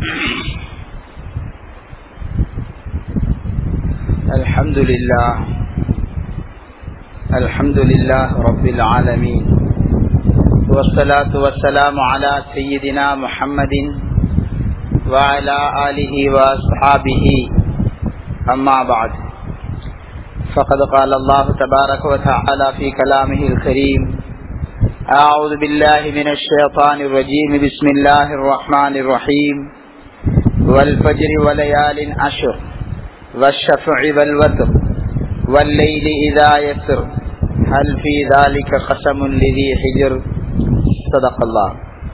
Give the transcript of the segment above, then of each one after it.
الحمد لله الحمد لله رب العالمين والصلاة والسلام على سيدنا محمد وعلى آله وأصحابه أما بعد فقد قال الله تبارك وتعالى في كلامه الكريم أعوذ بالله من الشيطان الرجيم بسم الله الرحمن الرحيم والفجر وليال عشر والشفع والوتر والليل إذا يسر هل في ذلك قسم لذي حجر صدق الله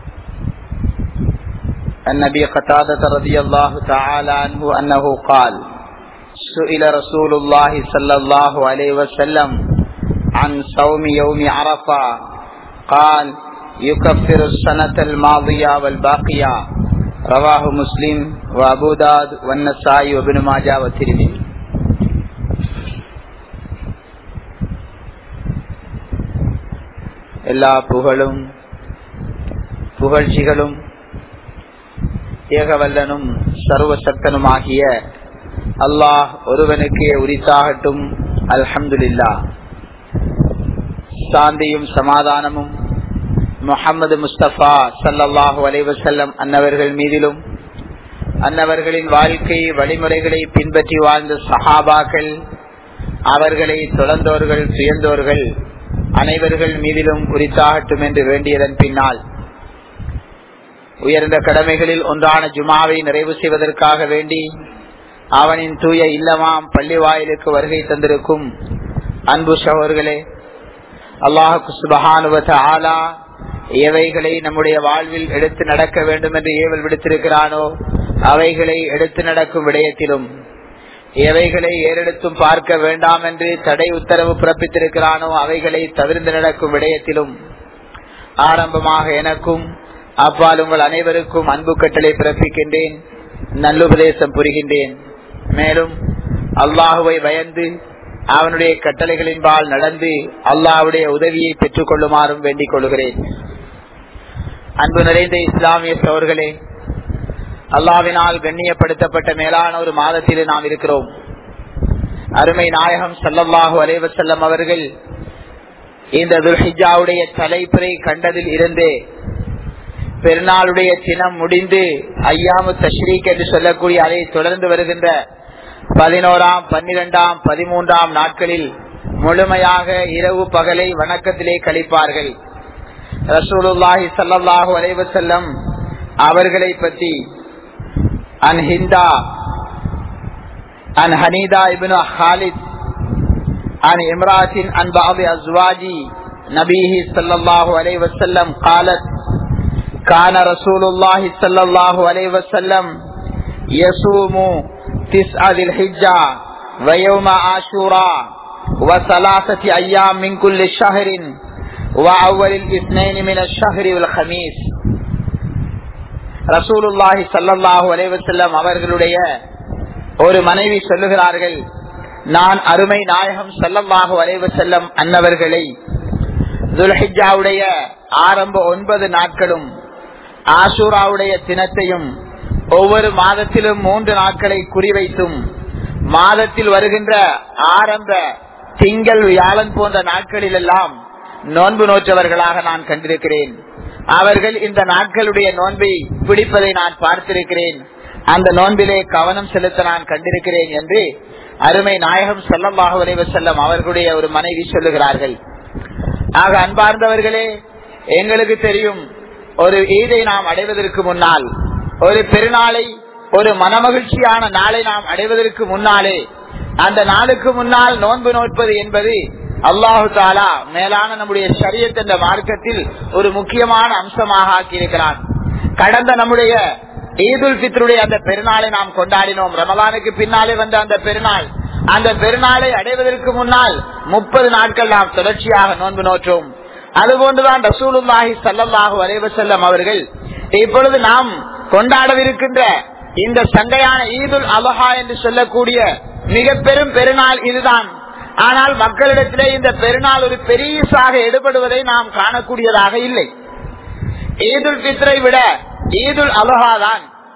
النبي قتادة رضي الله تعالى عنه أنه قال سئل رسول الله صلى الله عليه وسلم عن صوم يوم عرفة قال يكفر السنة الماضية والباقية رواه مسلم وابو داود والنسائي وابن ماجه والترمذي எல்லா புகழும் புகழ்ச்சிகளும் ஏகவல்லனும் சர்வசக்தனுமாகிய அல்லாஹ் ஒருவனுக்கே உரித்தாகட்டும் அல்ஹம்துலில்லா சாந்தியும் சமாதானமும் முகமது முஸ்தபா சல்லாஹூ அலைவசல்லம் அன்னவர்கள் மீதிலும் அன்னவர்களின் வாழ்க்கை வழிமுறைகளை பின்பற்றி வாழ்ந்த சஹாபாக்கள் அவர்களை தொடர்ந்தோர்கள் துயர்ந்தோர்கள் அனைவர்கள் மீதிலும் குறித்தாகட்டும் என்று வேண்டியதன் பின்னால் உயர்ந்த கடமைகளில் ஒன்றான ஜுமாவை நிறைவு செய்வதற்காக வேண்டி அவனின் தூய இல்லமாம் பள்ளி வாயிலுக்கு வருகை தந்திருக்கும் அன்பு சகோதர்களே அல்லாஹுக்கு சுபஹானுவத ஆலா எவைகளை நம்முடைய வாழ்வில் எடுத்து நடக்க வேண்டும் என்று ஏவல் விடுத்திருக்கிறானோ அவைகளை எடுத்து நடக்கும் விடயத்திலும் எவைகளை ஏறெடுத்தும் பார்க்க வேண்டாம் என்று தடை உத்தரவு பிறப்பித்திருக்கிறானோ அவைகளை தவிர்த்து நடக்கும் விடயத்திலும் ஆரம்பமாக எனக்கும் அப்பால் உங்கள் அனைவருக்கும் அன்பு கட்டளை பிறப்பிக்கின்றேன் நல்லுபதேசம் புரிகின்றேன் மேலும் அல்லாஹுவை பயந்து அவனுடைய கட்டளைகளின்பால் நடந்து அல்லாஹுடைய உதவியை பெற்றுக் கொள்ளுமாறும் வேண்டிக் கொள்கிறேன் அன்பு நிறைந்த இஸ்லாமிய சோர்களே அல்லாவினால் கண்ணியப்படுத்தப்பட்ட மேலான ஒரு மாதத்தில் நாம் இருக்கிறோம் அருமை நாயகம் சல்லல்லாஹு அலைவசல்லம் அவர்கள் இந்த துல்ஹிஜாவுடைய தலைப்பிறை கண்டதில் இருந்தே பெருநாளுடைய தினம் முடிந்து ஐயாமு தஷ்ரீக் என்று சொல்லக்கூடிய அதை தொடர்ந்து வருகின்ற பதினோராம் பன்னிரெண்டாம் பதிமூன்றாம் நாட்களில் முழுமையாக இரவு பகலை வணக்கத்திலே கழிப்பார்கள் ரசூலுல்லாஹி சல்லாஹூ அலைவசல்லம் அவர்களை பற்றி அன் ஹிந்தா அன் ஹனீதா இபின் ஹாலித் عن امرأة عن بعض أزواج نبيه صلى الله عليه وسلم قالت كان رسول الله صلى الله عليه وسلم يصوم تسعة ذي الحجة ويوم عاشوراء وثلاثة أيام من كل شهر وأول الاثنين من الشهر والخميس ரசூலுல்லாஹி சல்லாஹூ அலைவசல்லம் அவர்களுடைய ஒரு மனைவி சொல்லுகிறார்கள் நான் அருமை நாயகம் சல்லல்லாஹு அலைவசல்லம் அன்னவர்களை துல்ஹிஜாவுடைய ஆரம்ப ஒன்பது நாட்களும் ஆசூராவுடைய தினத்தையும் ஒவ்வொரு மாதத்திலும் மூன்று நாட்களை குறிவைத்தும் மாதத்தில் வருகின்ற ஆரம்ப திங்கள் வியாழன் போன்ற நாட்களில் எல்லாம் நோன்பு நோற்றவர்களாக நான் கண்டிருக்கிறேன் அவர்கள் இந்த நாட்களுடைய நோன்பை பிடிப்பதை நான் பார்த்திருக்கிறேன் அந்த நோன்பிலே கவனம் செலுத்த நான் கண்டிருக்கிறேன் என்று அருமை நாயகம் செல்லமாக விரைவு செல்லம் அவர்களுடைய ஒரு மனைவி சொல்லுகிறார்கள் ஆக அன்பார்ந்தவர்களே எங்களுக்கு தெரியும் ஒரு ஈதை நாம் அடைவதற்கு முன்னால் ஒரு பெருநாளை ஒரு மனமகிழ்ச்சியான நாளை நாம் அடைவதற்கு முன்னாலே அந்த நாளுக்கு முன்னால் நோன்பு நோட்பது என்பது அல்லாஹு தாலா மேலான நம்முடைய சரியத் என்ற மார்க்கத்தில் ஒரு முக்கியமான அம்சமாக ஆக்கியிருக்கிறான் கடந்த நம்முடைய ஈதுல் பித்ருடைய அந்த பெருநாளை நாம் கொண்டாடினோம் ரமலானுக்கு பின்னாலே வந்த அந்த பெருநாள் அந்த பெருநாளை அடைவதற்கு முன்னால் முப்பது நாட்கள் நாம் தொடர்ச்சியாக நோன்பு நோற்றோம் அதுபோன்றுதான் ரசூலுல்லாஹி சல்லாஹூ அலைவசல்லம் அவர்கள் இப்பொழுது நாம் கொண்டாடவிருக்கின்ற இந்த சண்டையான ஈதுல் அபஹா என்று சொல்லக்கூடிய மிக பெரும் பெருநாள் இதுதான் ஆனால் மக்களிடத்திலே இந்த பெருநாள் ஒரு பெரியசாக எடுபடுவதை நாம் காணக்கூடியதாக இல்லை ஈதுல் பித்ரை விட ஈதுல் அலஹா தான்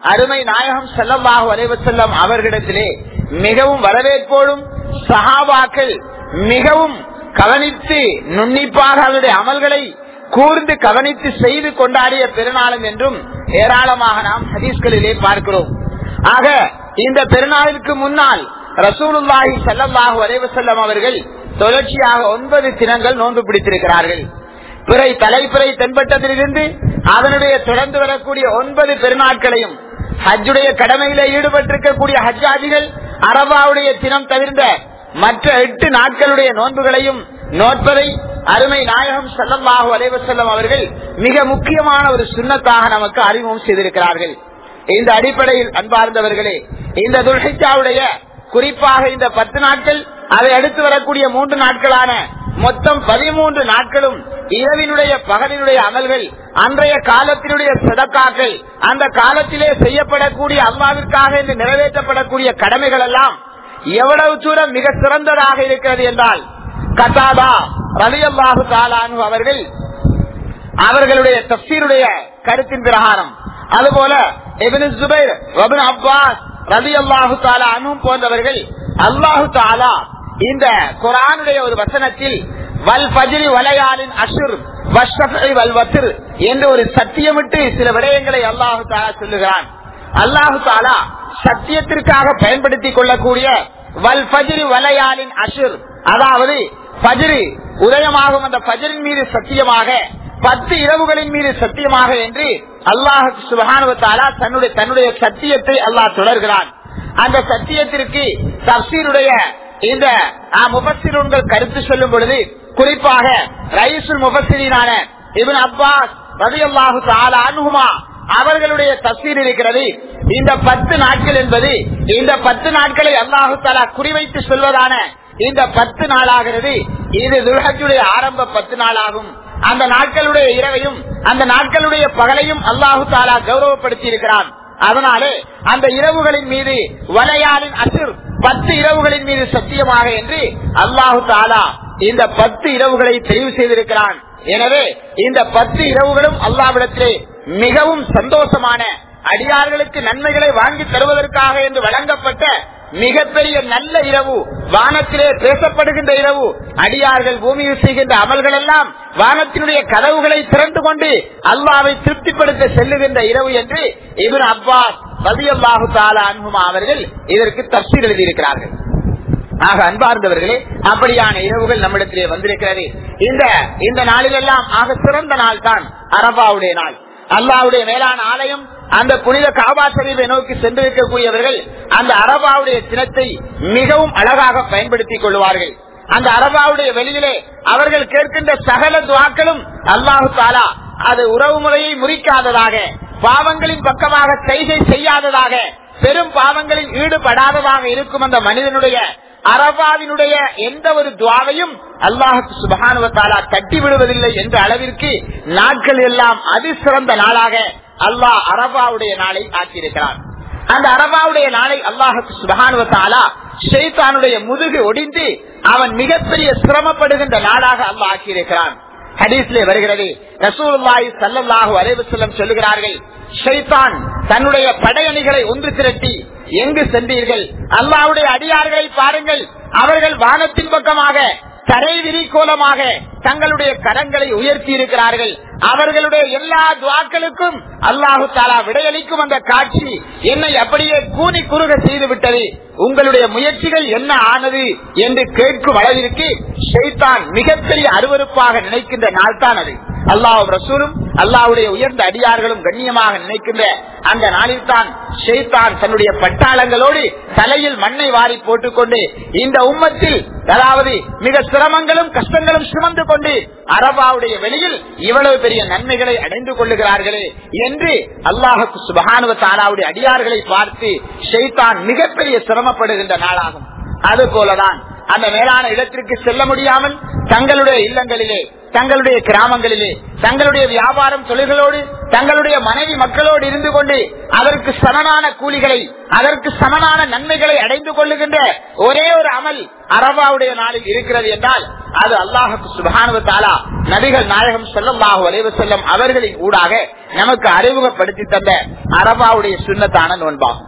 அருமை நாயகம் செல்லமாக வரைவு செல்லம் அவர்களிடத்திலே மிகவும் வரவேற்போடும் சஹாபாக்கள் மிகவும் கவனித்து நுண்ணிப்பாக அவருடைய அமல்களை கூர்ந்து கவனித்து செய்து கொண்டாடிய பெருநாளும் என்றும் ஏராளமாக நாம் ஹதீஸ்களிலே பார்க்கிறோம் ஆக இந்த பெருநாளுக்கு முன்னால் ரசூலுல்லாஹி சல்லாஹூ அலைவசல்லம் அவர்கள் தொடர்ச்சியாக ஒன்பது தினங்கள் நோன்பு பிடித்திருக்கிறார்கள் பிறை தலைப்பிறை தென்பட்டதிலிருந்து அதனுடைய தொடர்ந்து வரக்கூடிய ஒன்பது பெருநாட்களையும் ஹஜ்ஜுடைய கடமையில ஈடுபட்டிருக்கக்கூடிய ஹஜ்ஜாதிகள் அரபாவுடைய தினம் தவிர்ந்த மற்ற எட்டு நாட்களுடைய நோன்புகளையும் நோட்பதை அருமை நாயகம் சல்லல்லாஹு அலைவசல்லம் அவர்கள் மிக முக்கியமான ஒரு சுண்ணத்தாக நமக்கு அறிமுகம் செய்திருக்கிறார்கள் இந்த அடிப்படையில் அன்பார்ந்தவர்களே இந்த துல்ஹிச்சாவுடைய குறிப்பாக இந்த பத்து நாட்கள் அதை அடுத்து வரக்கூடிய மூன்று நாட்களான மொத்தம் பதிமூன்று நாட்களும் இரவினுடைய பகலினுடைய அமல்கள் அன்றைய காலத்தினுடைய சதக்காக்கள் அந்த காலத்திலே செய்யப்படக்கூடிய அம்மாவிற்காக என்று நிறைவேற்றப்படக்கூடிய கடமைகள் எல்லாம் எவ்வளவு தூரம் மிக சிறந்ததாக இருக்கிறது என்றால் கதாதா ரலியல்லாஹு தாலானு அவர்கள் அவர்களுடைய தப்சீருடைய கருத்தின் பிரகாரம் அதுபோல எபின் ஜுபைர் ரபின் அப்பாஸ் ரவி அல்லாஹு தாலா அனும் போன்றவர்கள் அல்லாஹு தாலா இந்த குரானுடைய ஒரு வசனத்தில் வல் பஜிரி வலையாளின் அசுர் வல் வசிர் என்று ஒரு சத்தியமிட்டு சில விடயங்களை அல்லாஹு தாலா சொல்லுகிறான் அல்லாஹு தாலா சத்தியத்திற்காக பயன்படுத்திக் கொள்ளக்கூடிய வல் பஜிரி வலையாளின் அசுர் அதாவது பஜிரி உதயமாகும் அந்த பஜரின் மீது சத்தியமாக பத்து இரவுகளின் மீது சத்தியமாக என்று அல்லாஹ் சுபகானுவத்தாலா தன்னுடைய தன்னுடைய சத்தியத்தை அல்லாஹ் தொடர்கிறான் அந்த சத்தியத்திற்கு தப்சீருடைய இந்த முபசிரூன்கள் கருத்து சொல்லும் பொழுது குறிப்பாக ரைசுல் முபசிரீனான இவன் அப்பாஸ் ரவி அல்லாஹு அனுகுமா அவர்களுடைய தப்சீர் இருக்கிறது இந்த பத்து நாட்கள் என்பது இந்த பத்து நாட்களை அல்லாஹு தாலா குறிவைத்து சொல்வதான இந்த பத்து நாளாகிறது இது துல்ஹஜுடைய ஆரம்ப பத்து நாளாகும் அந்த நாட்களுடைய இரவையும் அந்த நாட்களுடைய பகலையும் அல்லாஹு தாலா கௌரவப்படுத்தி இருக்கிறான் அதனாலே அந்த இரவுகளின் மீது வலையாளின் அசுர் பத்து இரவுகளின் மீது சத்தியமாக என்று அல்லாஹு தாலா இந்த பத்து இரவுகளை தெரிவு செய்திருக்கிறான் எனவே இந்த பத்து இரவுகளும் அல்லாவிடத்திலே மிகவும் சந்தோஷமான அடியார்களுக்கு நன்மைகளை வாங்கி தருவதற்காக என்று வழங்கப்பட்ட மிகப்பெரிய நல்ல இரவு வானத்திலே பேசப்படுகின்ற இரவு அடியார்கள் பூமியில் செய்கின்ற அமல்கள் எல்லாம் வானத்தினுடைய கதவுகளை திறந்து கொண்டு அல்லாவை திருப்திப்படுத்த செல்லுகின்ற இரவு என்று இவர் அப்பாஸ் ரவி அல்லாஹு தாலா அன்புமா அவர்கள் இதற்கு தப்சீர் எழுதியிருக்கிறார்கள் ஆக அன்பார்ந்தவர்களே அப்படியான இரவுகள் நம்மிடத்திலே வந்திருக்கிறது இந்த இந்த நாளிலெல்லாம் ஆக சிறந்த நாள் தான் அரபாவுடைய நாள் அல்லாவுடைய மேலான ஆலயம் அந்த புனித காபா சரீபை நோக்கி சென்றிருக்கக்கூடியவர்கள் அந்த அரபாவுடைய தினத்தை மிகவும் அழகாக பயன்படுத்திக் கொள்வார்கள் அந்த அரபாவுடைய வெளியிலே அவர்கள் கேட்கின்ற சகல துவாக்களும் அல்லாஹு தாலா அது உறவு முறையை முறிக்காததாக பாவங்களின் பக்கமாக செய்கை செய்யாததாக பெரும் பாவங்களில் ஈடுபடாததாக இருக்கும் அந்த மனிதனுடைய அரபாவினுடைய எந்த ஒரு துவாவையும் அல்லாஹுக்கு சுபகானுவத்தாலா தட்டி விடுவதில்லை என்ற அளவிற்கு நாட்கள் எல்லாம் அதிசிறந்த நாளாக அல்லாஹ் அரபாவுடைய நாளை ஆக்கியிருக்கிறார் அந்த அரபாவுடைய நாளை அல்லாஹுக்கு சுபகானுவத்தாலா ஷெய்தானுடைய முதுகு ஒடிந்து அவன் மிகப்பெரிய சிரமப்படுகின்ற நாளாக அல்லாஹ் ஆக்கியிருக்கிறான் ஹதீஸ்லே வருகிறது ரசூலுல்லாஹி ஸல்லல்லாஹு அலைஹி வஸல்லம் சொல்லுகிறார்கள் ஷைத்தான் தன்னுடைய படையணிகளை ஒன்று திரட்டி எங்கு சென்றீர்கள் அல்லாஹ்வுடைய அடியார்களை பாருங்கள் அவர்கள் வானத்தின் பக்கமாக தரை விரிகோலமாக தங்களுடைய கரங்களை உயர்த்தி இருக்கிறார்கள் அவர்களுடைய எல்லா துவாக்களுக்கும் அல்லாஹு தாலா விடையளிக்கும் அந்த காட்சி என்னை அப்படியே கூனி குறுக செய்து விட்டது உங்களுடைய முயற்சிகள் என்ன ஆனது என்று கேட்கும் அளவிற்கு ஷெய்தான் மிகப்பெரிய அருவறுப்பாக நினைக்கின்ற நாள் தான் அது அல்லாஹ் ரசூலும் அல்லாவுடைய உயர்ந்த அடியார்களும் கண்ணியமாக நினைக்கின்ற அந்த நாளில் தான் ஷெய்தான் தன்னுடைய பட்டாளங்களோடு தலையில் மண்ணை வாரி போட்டுக்கொண்டு இந்த உம்மத்தில் அதாவது மிக சிரமங்களும் கஷ்டங்களும் சுமந்து கொண்டு அரபாவுடைய வெளியில் இவ்வளவு பெரிய நன்மைகளை அடைந்து கொள்ளுகிறார்களே என்று அல்லாஹுக்கு சுபகானுவ தாலாவுடைய அடியார்களை பார்த்து ஷெய்தான் மிகப்பெரிய சிரமப்படுகின்ற நாளாகும் அது போலதான் அந்த மேலான இடத்திற்கு செல்ல முடியாமல் தங்களுடைய இல்லங்களிலே தங்களுடைய கிராமங்களிலே தங்களுடைய வியாபாரம் தொழில்களோடு தங்களுடைய மனைவி மக்களோடு இருந்து கொண்டு அதற்கு சமனான கூலிகளை அதற்கு சமனான நன்மைகளை அடைந்து கொள்ளுகின்ற ஒரே ஒரு அமல் அரபாவுடைய நாளில் இருக்கிறது என்றால் அது அல்லாஹுக்கு சுபானுவத்தாலா நபிகள் நாயகம் செல்லல்லாஹு அலைவ செல்லம் அவர்களின் ஊடாக நமக்கு அறிமுகப்படுத்தி தந்த அரபாவுடைய சுண்ணத்தான நோன்பாகும்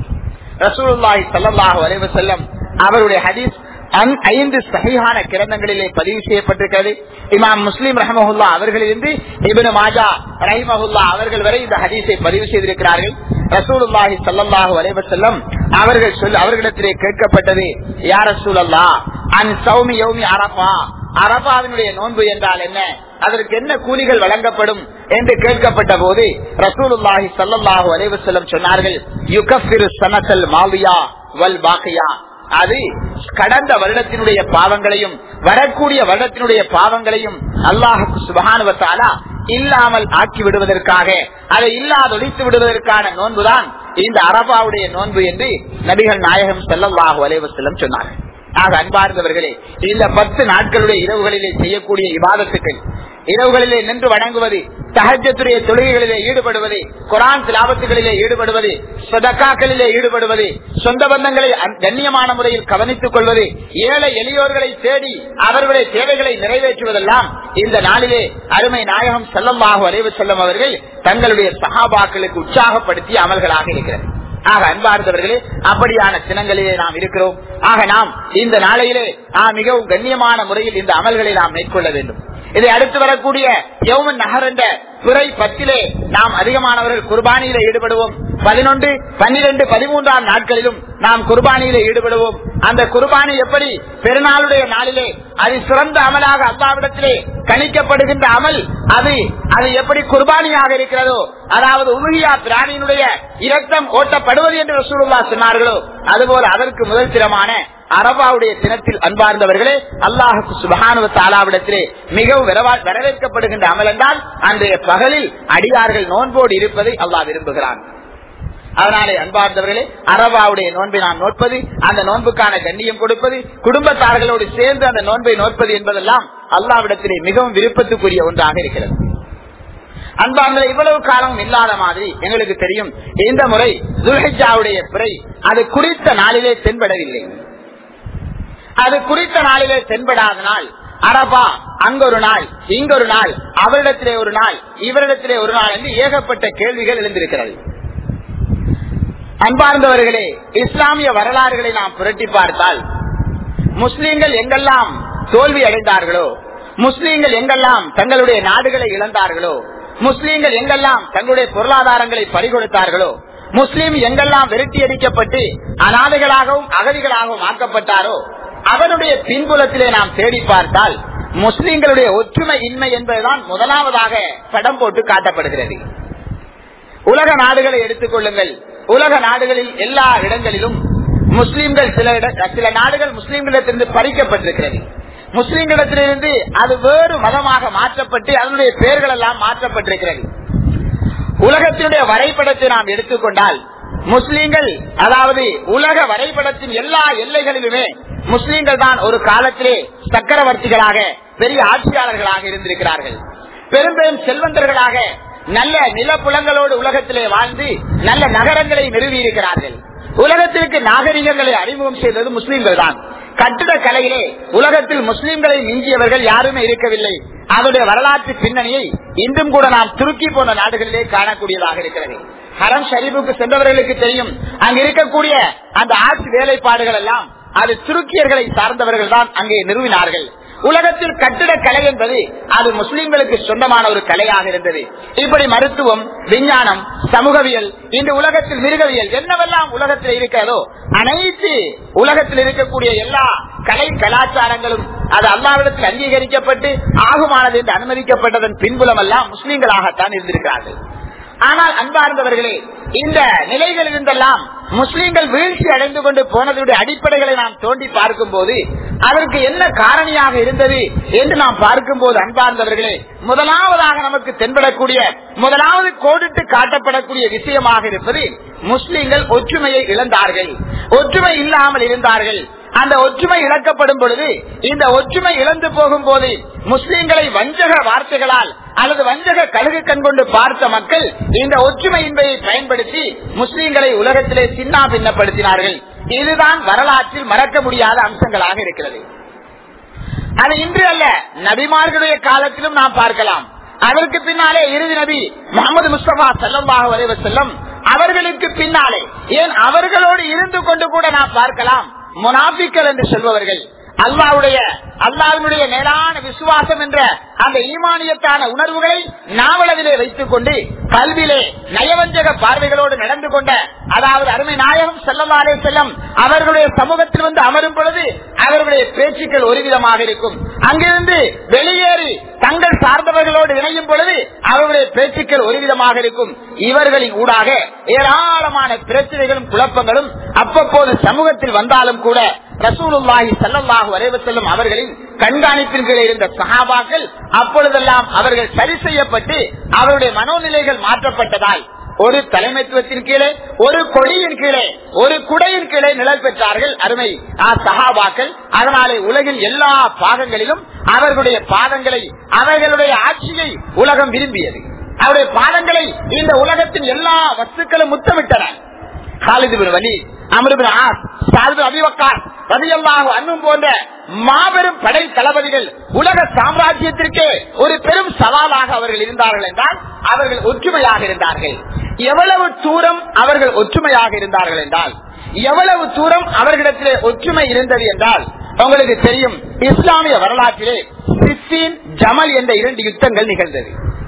ரசூலுல்லாஹி சல்லாஹு அலைவ செல்லம் அவருடைய ஹதீஸ் ஐந்து சகையான கிரந்தங்களிலே பதிவு செய்யப்பட்டிருக்கிறது இமாம் முஸ்லீம் ரஹமஹுல்லா அவர்களிலிருந்து இபின் மாஜா ரஹிமஹுல்லா அவர்கள் வரை இந்த ஹதீஸை பதிவு செய்திருக்கிறார்கள் ரசூலுல்லாஹி சல்லாஹூ அலைவசல்லம் அவர்கள் சொல் அவர்களிடத்திலே கேட்கப்பட்டது யார் ரசூல் அல்லா அன் சௌமி யௌமி அரபா அரபாவினுடைய நோன்பு என்றால் என்ன அதற்கு என்ன கூலிகள் வழங்கப்படும் என்று கேட்கப்பட்ட போது ரசூலுல்லாஹி சல்லாஹூ அலைவசல்லம் சொன்னார்கள் யுகஃபிரு சனசல் மாவியா வல் பாக்கியா அது கடந்த வருடத்தினுடைய பாவங்களையும் வரக்கூடிய வருடத்தினுடைய பாவங்களையும் அல்லாஹுக்கு சுபகானுவத்தாலா இல்லாமல் ஆக்கி விடுவதற்காக அதை இல்லாதொழித்து விடுவதற்கான நோன்புதான் இந்த அரபாவுடைய நோன்பு என்று நபிகள் நாயகம் செல்லல்லாஹு அலைவசல்லம் சொன்னார்கள் ஆக அன்பார்ந்தவர்களே இந்த பத்து நாட்களுடைய இரவுகளிலே செய்யக்கூடிய விவாதத்துக்கள் இரவுகளிலே நின்று வணங்குவது சகஜத்துடைய தொழுகைகளிலே ஈடுபடுவது குரான் திலாபத்துகளிலே ஈடுபடுவது சொதக்காக்களிலே ஈடுபடுவது சொந்த பந்தங்களை கண்ணியமான முறையில் கவனித்துக் கொள்வது ஏழை எளியோர்களை தேடி அவர்களுடைய தேவைகளை நிறைவேற்றுவதெல்லாம் இந்த நாளிலே அருமை நாயகம் செல்லமாக வரைவு செல்லும் அவர்கள் தங்களுடைய சகாபாக்களுக்கு உற்சாகப்படுத்திய அமல்களாக இருக்கிறது ஆக அன்பார்ந்தவர்களே அப்படியான தினங்களிலே நாம் இருக்கிறோம் ஆக நாம் இந்த நாளையிலே மிகவும் கண்ணியமான முறையில் இந்த அமல்களை நாம் மேற்கொள்ள வேண்டும் இதை அடுத்து வரக்கூடிய யௌமன் நகர் என்ற துறை பத்திலே நாம் அதிகமானவர்கள் குர்பானியில ஈடுபடுவோம் பதினொன்று பன்னிரண்டு பதிமூன்றாம் நாட்களிலும் நாம் குர்பானியில ஈடுபடுவோம் அந்த குர்பானி எப்படி பெருநாளுடைய நாளிலே அது சிறந்த அமலாக அல்லாவிடத்திலே கணிக்கப்படுகின்ற அமல் அது அது எப்படி குர்பானியாக இருக்கிறதோ அதாவது உருகியா பிராணியினுடைய இரத்தம் ஓட்டப்படுவது என்று ரசூலுல்லா சொன்னார்களோ அதுபோல அதற்கு முதல் திறமான அரபாவுடைய தினத்தில் அன்பார்ந்தவர்களே அல்லாஹுக்கு சுபகானுவ தாலாவிடத்திலே மிகவும் வரவேற்கப்படுகின்ற அமல் என்றால் அன்றைய பகலில் அடியார்கள் நோன்போடு இருப்பதை அல்லாஹ் விரும்புகிறான் அதனாலே அன்பார்ந்தவர்களே அரபாவுடைய நோன்பை நாம் நோட்பது அந்த நோன்புக்கான கண்ணியம் கொடுப்பது குடும்பத்தார்களோடு சேர்ந்து அந்த நோன்பை நோட்பது என்பதெல்லாம் அல்லாவிடத்திலே மிகவும் விருப்பத்துக்குரிய ஒன்றாக இருக்கிறது அன்பார்ந்த இவ்வளவு காலம் இல்லாத மாதிரி எங்களுக்கு தெரியும் இந்த முறை துல்ஹிஜாவுடைய பிறை அது குறித்த நாளிலே தென்படவில்லை அது குறித்த நாளிலே தென்படாத நாள் அரபா அங்கொரு நாள் இங்கொரு நாள் அவரிடத்திலே ஒரு நாள் இவரிடத்திலே ஒரு நாள் என்று ஏகப்பட்ட கேள்விகள் எழுந்திருக்கிறது அன்பார்ந்தவர்களே இஸ்லாமிய வரலாறுகளை நாம் புரட்டி பார்த்தால் முஸ்லீம்கள் எங்கெல்லாம் தோல்வி அடைந்தார்களோ முஸ்லீம்கள் எங்கெல்லாம் தங்களுடைய நாடுகளை இழந்தார்களோ முஸ்லீம்கள் எங்கெல்லாம் தங்களுடைய பொருளாதாரங்களை பறிகொடுத்தார்களோ முஸ்லீம் எங்கெல்லாம் விரட்டி அடிக்கப்பட்டு அனாதைகளாகவும் அகதிகளாகவும் ஆக்கப்பட்டாரோ அவனுடைய பின்புலத்திலே நாம் தேடி பார்த்தால் முஸ்லீம்களுடைய ஒற்றுமை இன்மை என்பதுதான் முதலாவதாக படம் போட்டு காட்டப்படுகிறது உலக நாடுகளை எடுத்துக் கொள்ளுங்கள் உலக நாடுகளில் எல்லா இடங்களிலும் முஸ்லீம்கள் சில சில நாடுகள் முஸ்லீம்களிடத்திலிருந்து பறிக்கப்பட்டிருக்கிறது முஸ்லீம்களிடத்திலிருந்து அது வேறு மதமாக மாற்றப்பட்டு அதனுடைய பெயர்கள் எல்லாம் மாற்றப்பட்டிருக்கிறது உலகத்தினுடைய வரைபடத்தை நாம் எடுத்துக்கொண்டால் முஸ்லீம்கள் அதாவது உலக வரைபடத்தின் எல்லா எல்லைகளிலுமே முஸ்லீம்கள் தான் ஒரு காலத்திலே சக்கரவர்த்திகளாக பெரிய ஆட்சியாளர்களாக இருந்திருக்கிறார்கள் பெரும் பெரும் செல்வந்தர்களாக நல்ல நிலப்புலங்களோடு உலகத்திலே வாழ்ந்து நல்ல நகரங்களை நிறுவி இருக்கிறார்கள் உலகத்திற்கு நாகரிகங்களை அறிமுகம் செய்தது முஸ்லீம்கள் தான் கட்டிட கலையிலே உலகத்தில் முஸ்லீம்களை மிஞ்சியவர்கள் யாருமே இருக்கவில்லை அதனுடைய வரலாற்று பின்னணியை இன்றும் கூட நாம் துருக்கி போன்ற நாடுகளிலே காணக்கூடியதாக இருக்கிறது ஹரம் ஷரீஃபுக்கு சென்றவர்களுக்கு தெரியும் அங்கு இருக்கக்கூடிய அந்த ஆட்சி வேலைப்பாடுகள் எல்லாம் அது துருக்கியர்களை சார்ந்தவர்கள் தான் அங்கே நிறுவினார்கள் உலகத்தில் கட்டிட கலை என்பது அது முஸ்லிம்களுக்கு சொந்தமான ஒரு கலையாக இருந்தது இப்படி மருத்துவம் விஞ்ஞானம் சமூகவியல் இந்த உலகத்தில் மிருகவியல் என்னவெல்லாம் உலகத்தில் இருக்கிறதோ அனைத்து உலகத்தில் இருக்கக்கூடிய எல்லா கலை கலாச்சாரங்களும் அது அல்லாவிடத்தில் அங்கீகரிக்கப்பட்டு ஆகுமானது என்று அனுமதிக்கப்பட்டதன் பின்புலம் எல்லாம் முஸ்லிம்களாகத்தான் இருந்திருக்கிறார்கள் ஆனால் அன்பார்ந்தவர்களே இந்த நிலைகள் இருந்தெல்லாம் முஸ்லீம்கள் வீழ்ச்சி அடைந்து கொண்டு போனதுடைய அடிப்படைகளை நாம் தோண்டி பார்க்கும் போது அதற்கு என்ன காரணியாக இருந்தது என்று நாம் பார்க்கும் போது அன்பார்ந்தவர்களே முதலாவதாக நமக்கு தென்படக்கூடிய முதலாவது கோடிட்டு காட்டப்படக்கூடிய விஷயமாக இருப்பது முஸ்லீம்கள் ஒற்றுமையை இழந்தார்கள் ஒற்றுமை இல்லாமல் இருந்தார்கள் அந்த ஒற்றுமை இழக்கப்படும் பொழுது இந்த ஒற்றுமை இழந்து போகும் போது முஸ்லீம்களை வஞ்சக வார்த்தைகளால் அல்லது வஞ்சக கழுகு கண் கொண்டு பார்த்த மக்கள் இந்த ஒற்றுமையின்மையை பயன்படுத்தி முஸ்லீம்களை உலகத்திலே சின்னா பின்னப்படுத்தினார்கள் இதுதான் வரலாற்றில் மறக்க முடியாத அம்சங்களாக இருக்கிறது அது இன்று அல்ல நபிமார்களுடைய காலத்திலும் நாம் பார்க்கலாம் அதற்கு பின்னாலே இறுதி நபி முகமது முஸ்தபா செல்லம்பாக வரைவ செல்லம் அவர்களுக்கு பின்னாலே ஏன் அவர்களோடு இருந்து கொண்டு கூட நாம் பார்க்கலாம் முனாபிக்கல் என்று சொல்பவர்கள் அல்லாவுடைய அல்லாவினுடைய மேலான விசுவாசம் என்ற அந்த ஈமானியத்தான உணர்வுகளை நாவலவிலே வைத்துக் கொண்டு கல்வியிலே நயவஞ்சக பார்வைகளோடு நடந்து கொண்ட அதாவது அருமை நாயகம் செல்லவாரே செல்லம் அவர்களுடைய சமூகத்தில் வந்து அமரும் பொழுது அவர்களுடைய பேச்சுக்கள் ஒரு விதமாக இருக்கும் அங்கிருந்து வெளியேறி தங்கள் சார்ந்தவர்களோடு இணையும் பொழுது அவர்களுடைய பேச்சுக்கள் ஒரு விதமாக இருக்கும் இவர்களின் ஊடாக ஏராளமான பிரச்சனைகளும் குழப்பங்களும் அவ்வப்போது சமூகத்தில் வந்தாலும் கூட ரசூலுல்லாஹி சல்லல்லாஹு அலைஹி செல்லும் அவர்களின் கண்காணிப்பின் கீழே இருந்த சஹாபாக்கள் அப்பொழுதெல்லாம் அவர்கள் சரி செய்யப்பட்டு அவருடைய மனோநிலைகள் மாற்றப்பட்டதால் ஒரு தலைமைத்துவத்தின் கீழே ஒரு கொடியின் கீழே ஒரு குடையின் கீழே நிழல் பெற்றார்கள் அருமை ஆ சஹாபாக்கள் அதனாலே உலகில் எல்லா பாகங்களிலும் அவர்களுடைய பாதங்களை அவர்களுடைய ஆட்சியை உலகம் விரும்பியது அவருடைய பாதங்களை இந்த உலகத்தின் எல்லா வஸ்துக்களும் முத்தமிட்டன காலிதுபின் வலி அமிர்பின் ஆஸ் சாது அபிவக்கார் ரதியல்லாஹு அன்னும் போன்ற மாபெரும் படை தளபதிகள் உலக சாம்ராஜ்யத்திற்கே ஒரு பெரும் சவாலாக அவர்கள் இருந்தார்கள் என்றால் அவர்கள் ஒற்றுமையாக இருந்தார்கள் எவ்வளவு தூரம் அவர்கள் ஒற்றுமையாக இருந்தார்கள் என்றால் எவ்வளவு தூரம் அவர்களிடத்திலே ஒற்றுமை இருந்தது என்றால் உங்களுக்கு தெரியும் இஸ்லாமிய வரலாற்றிலே சிஸ்தீன் ஜமல் என்ற இரண்டு யுத்தங்கள் நிகழ்ந்தது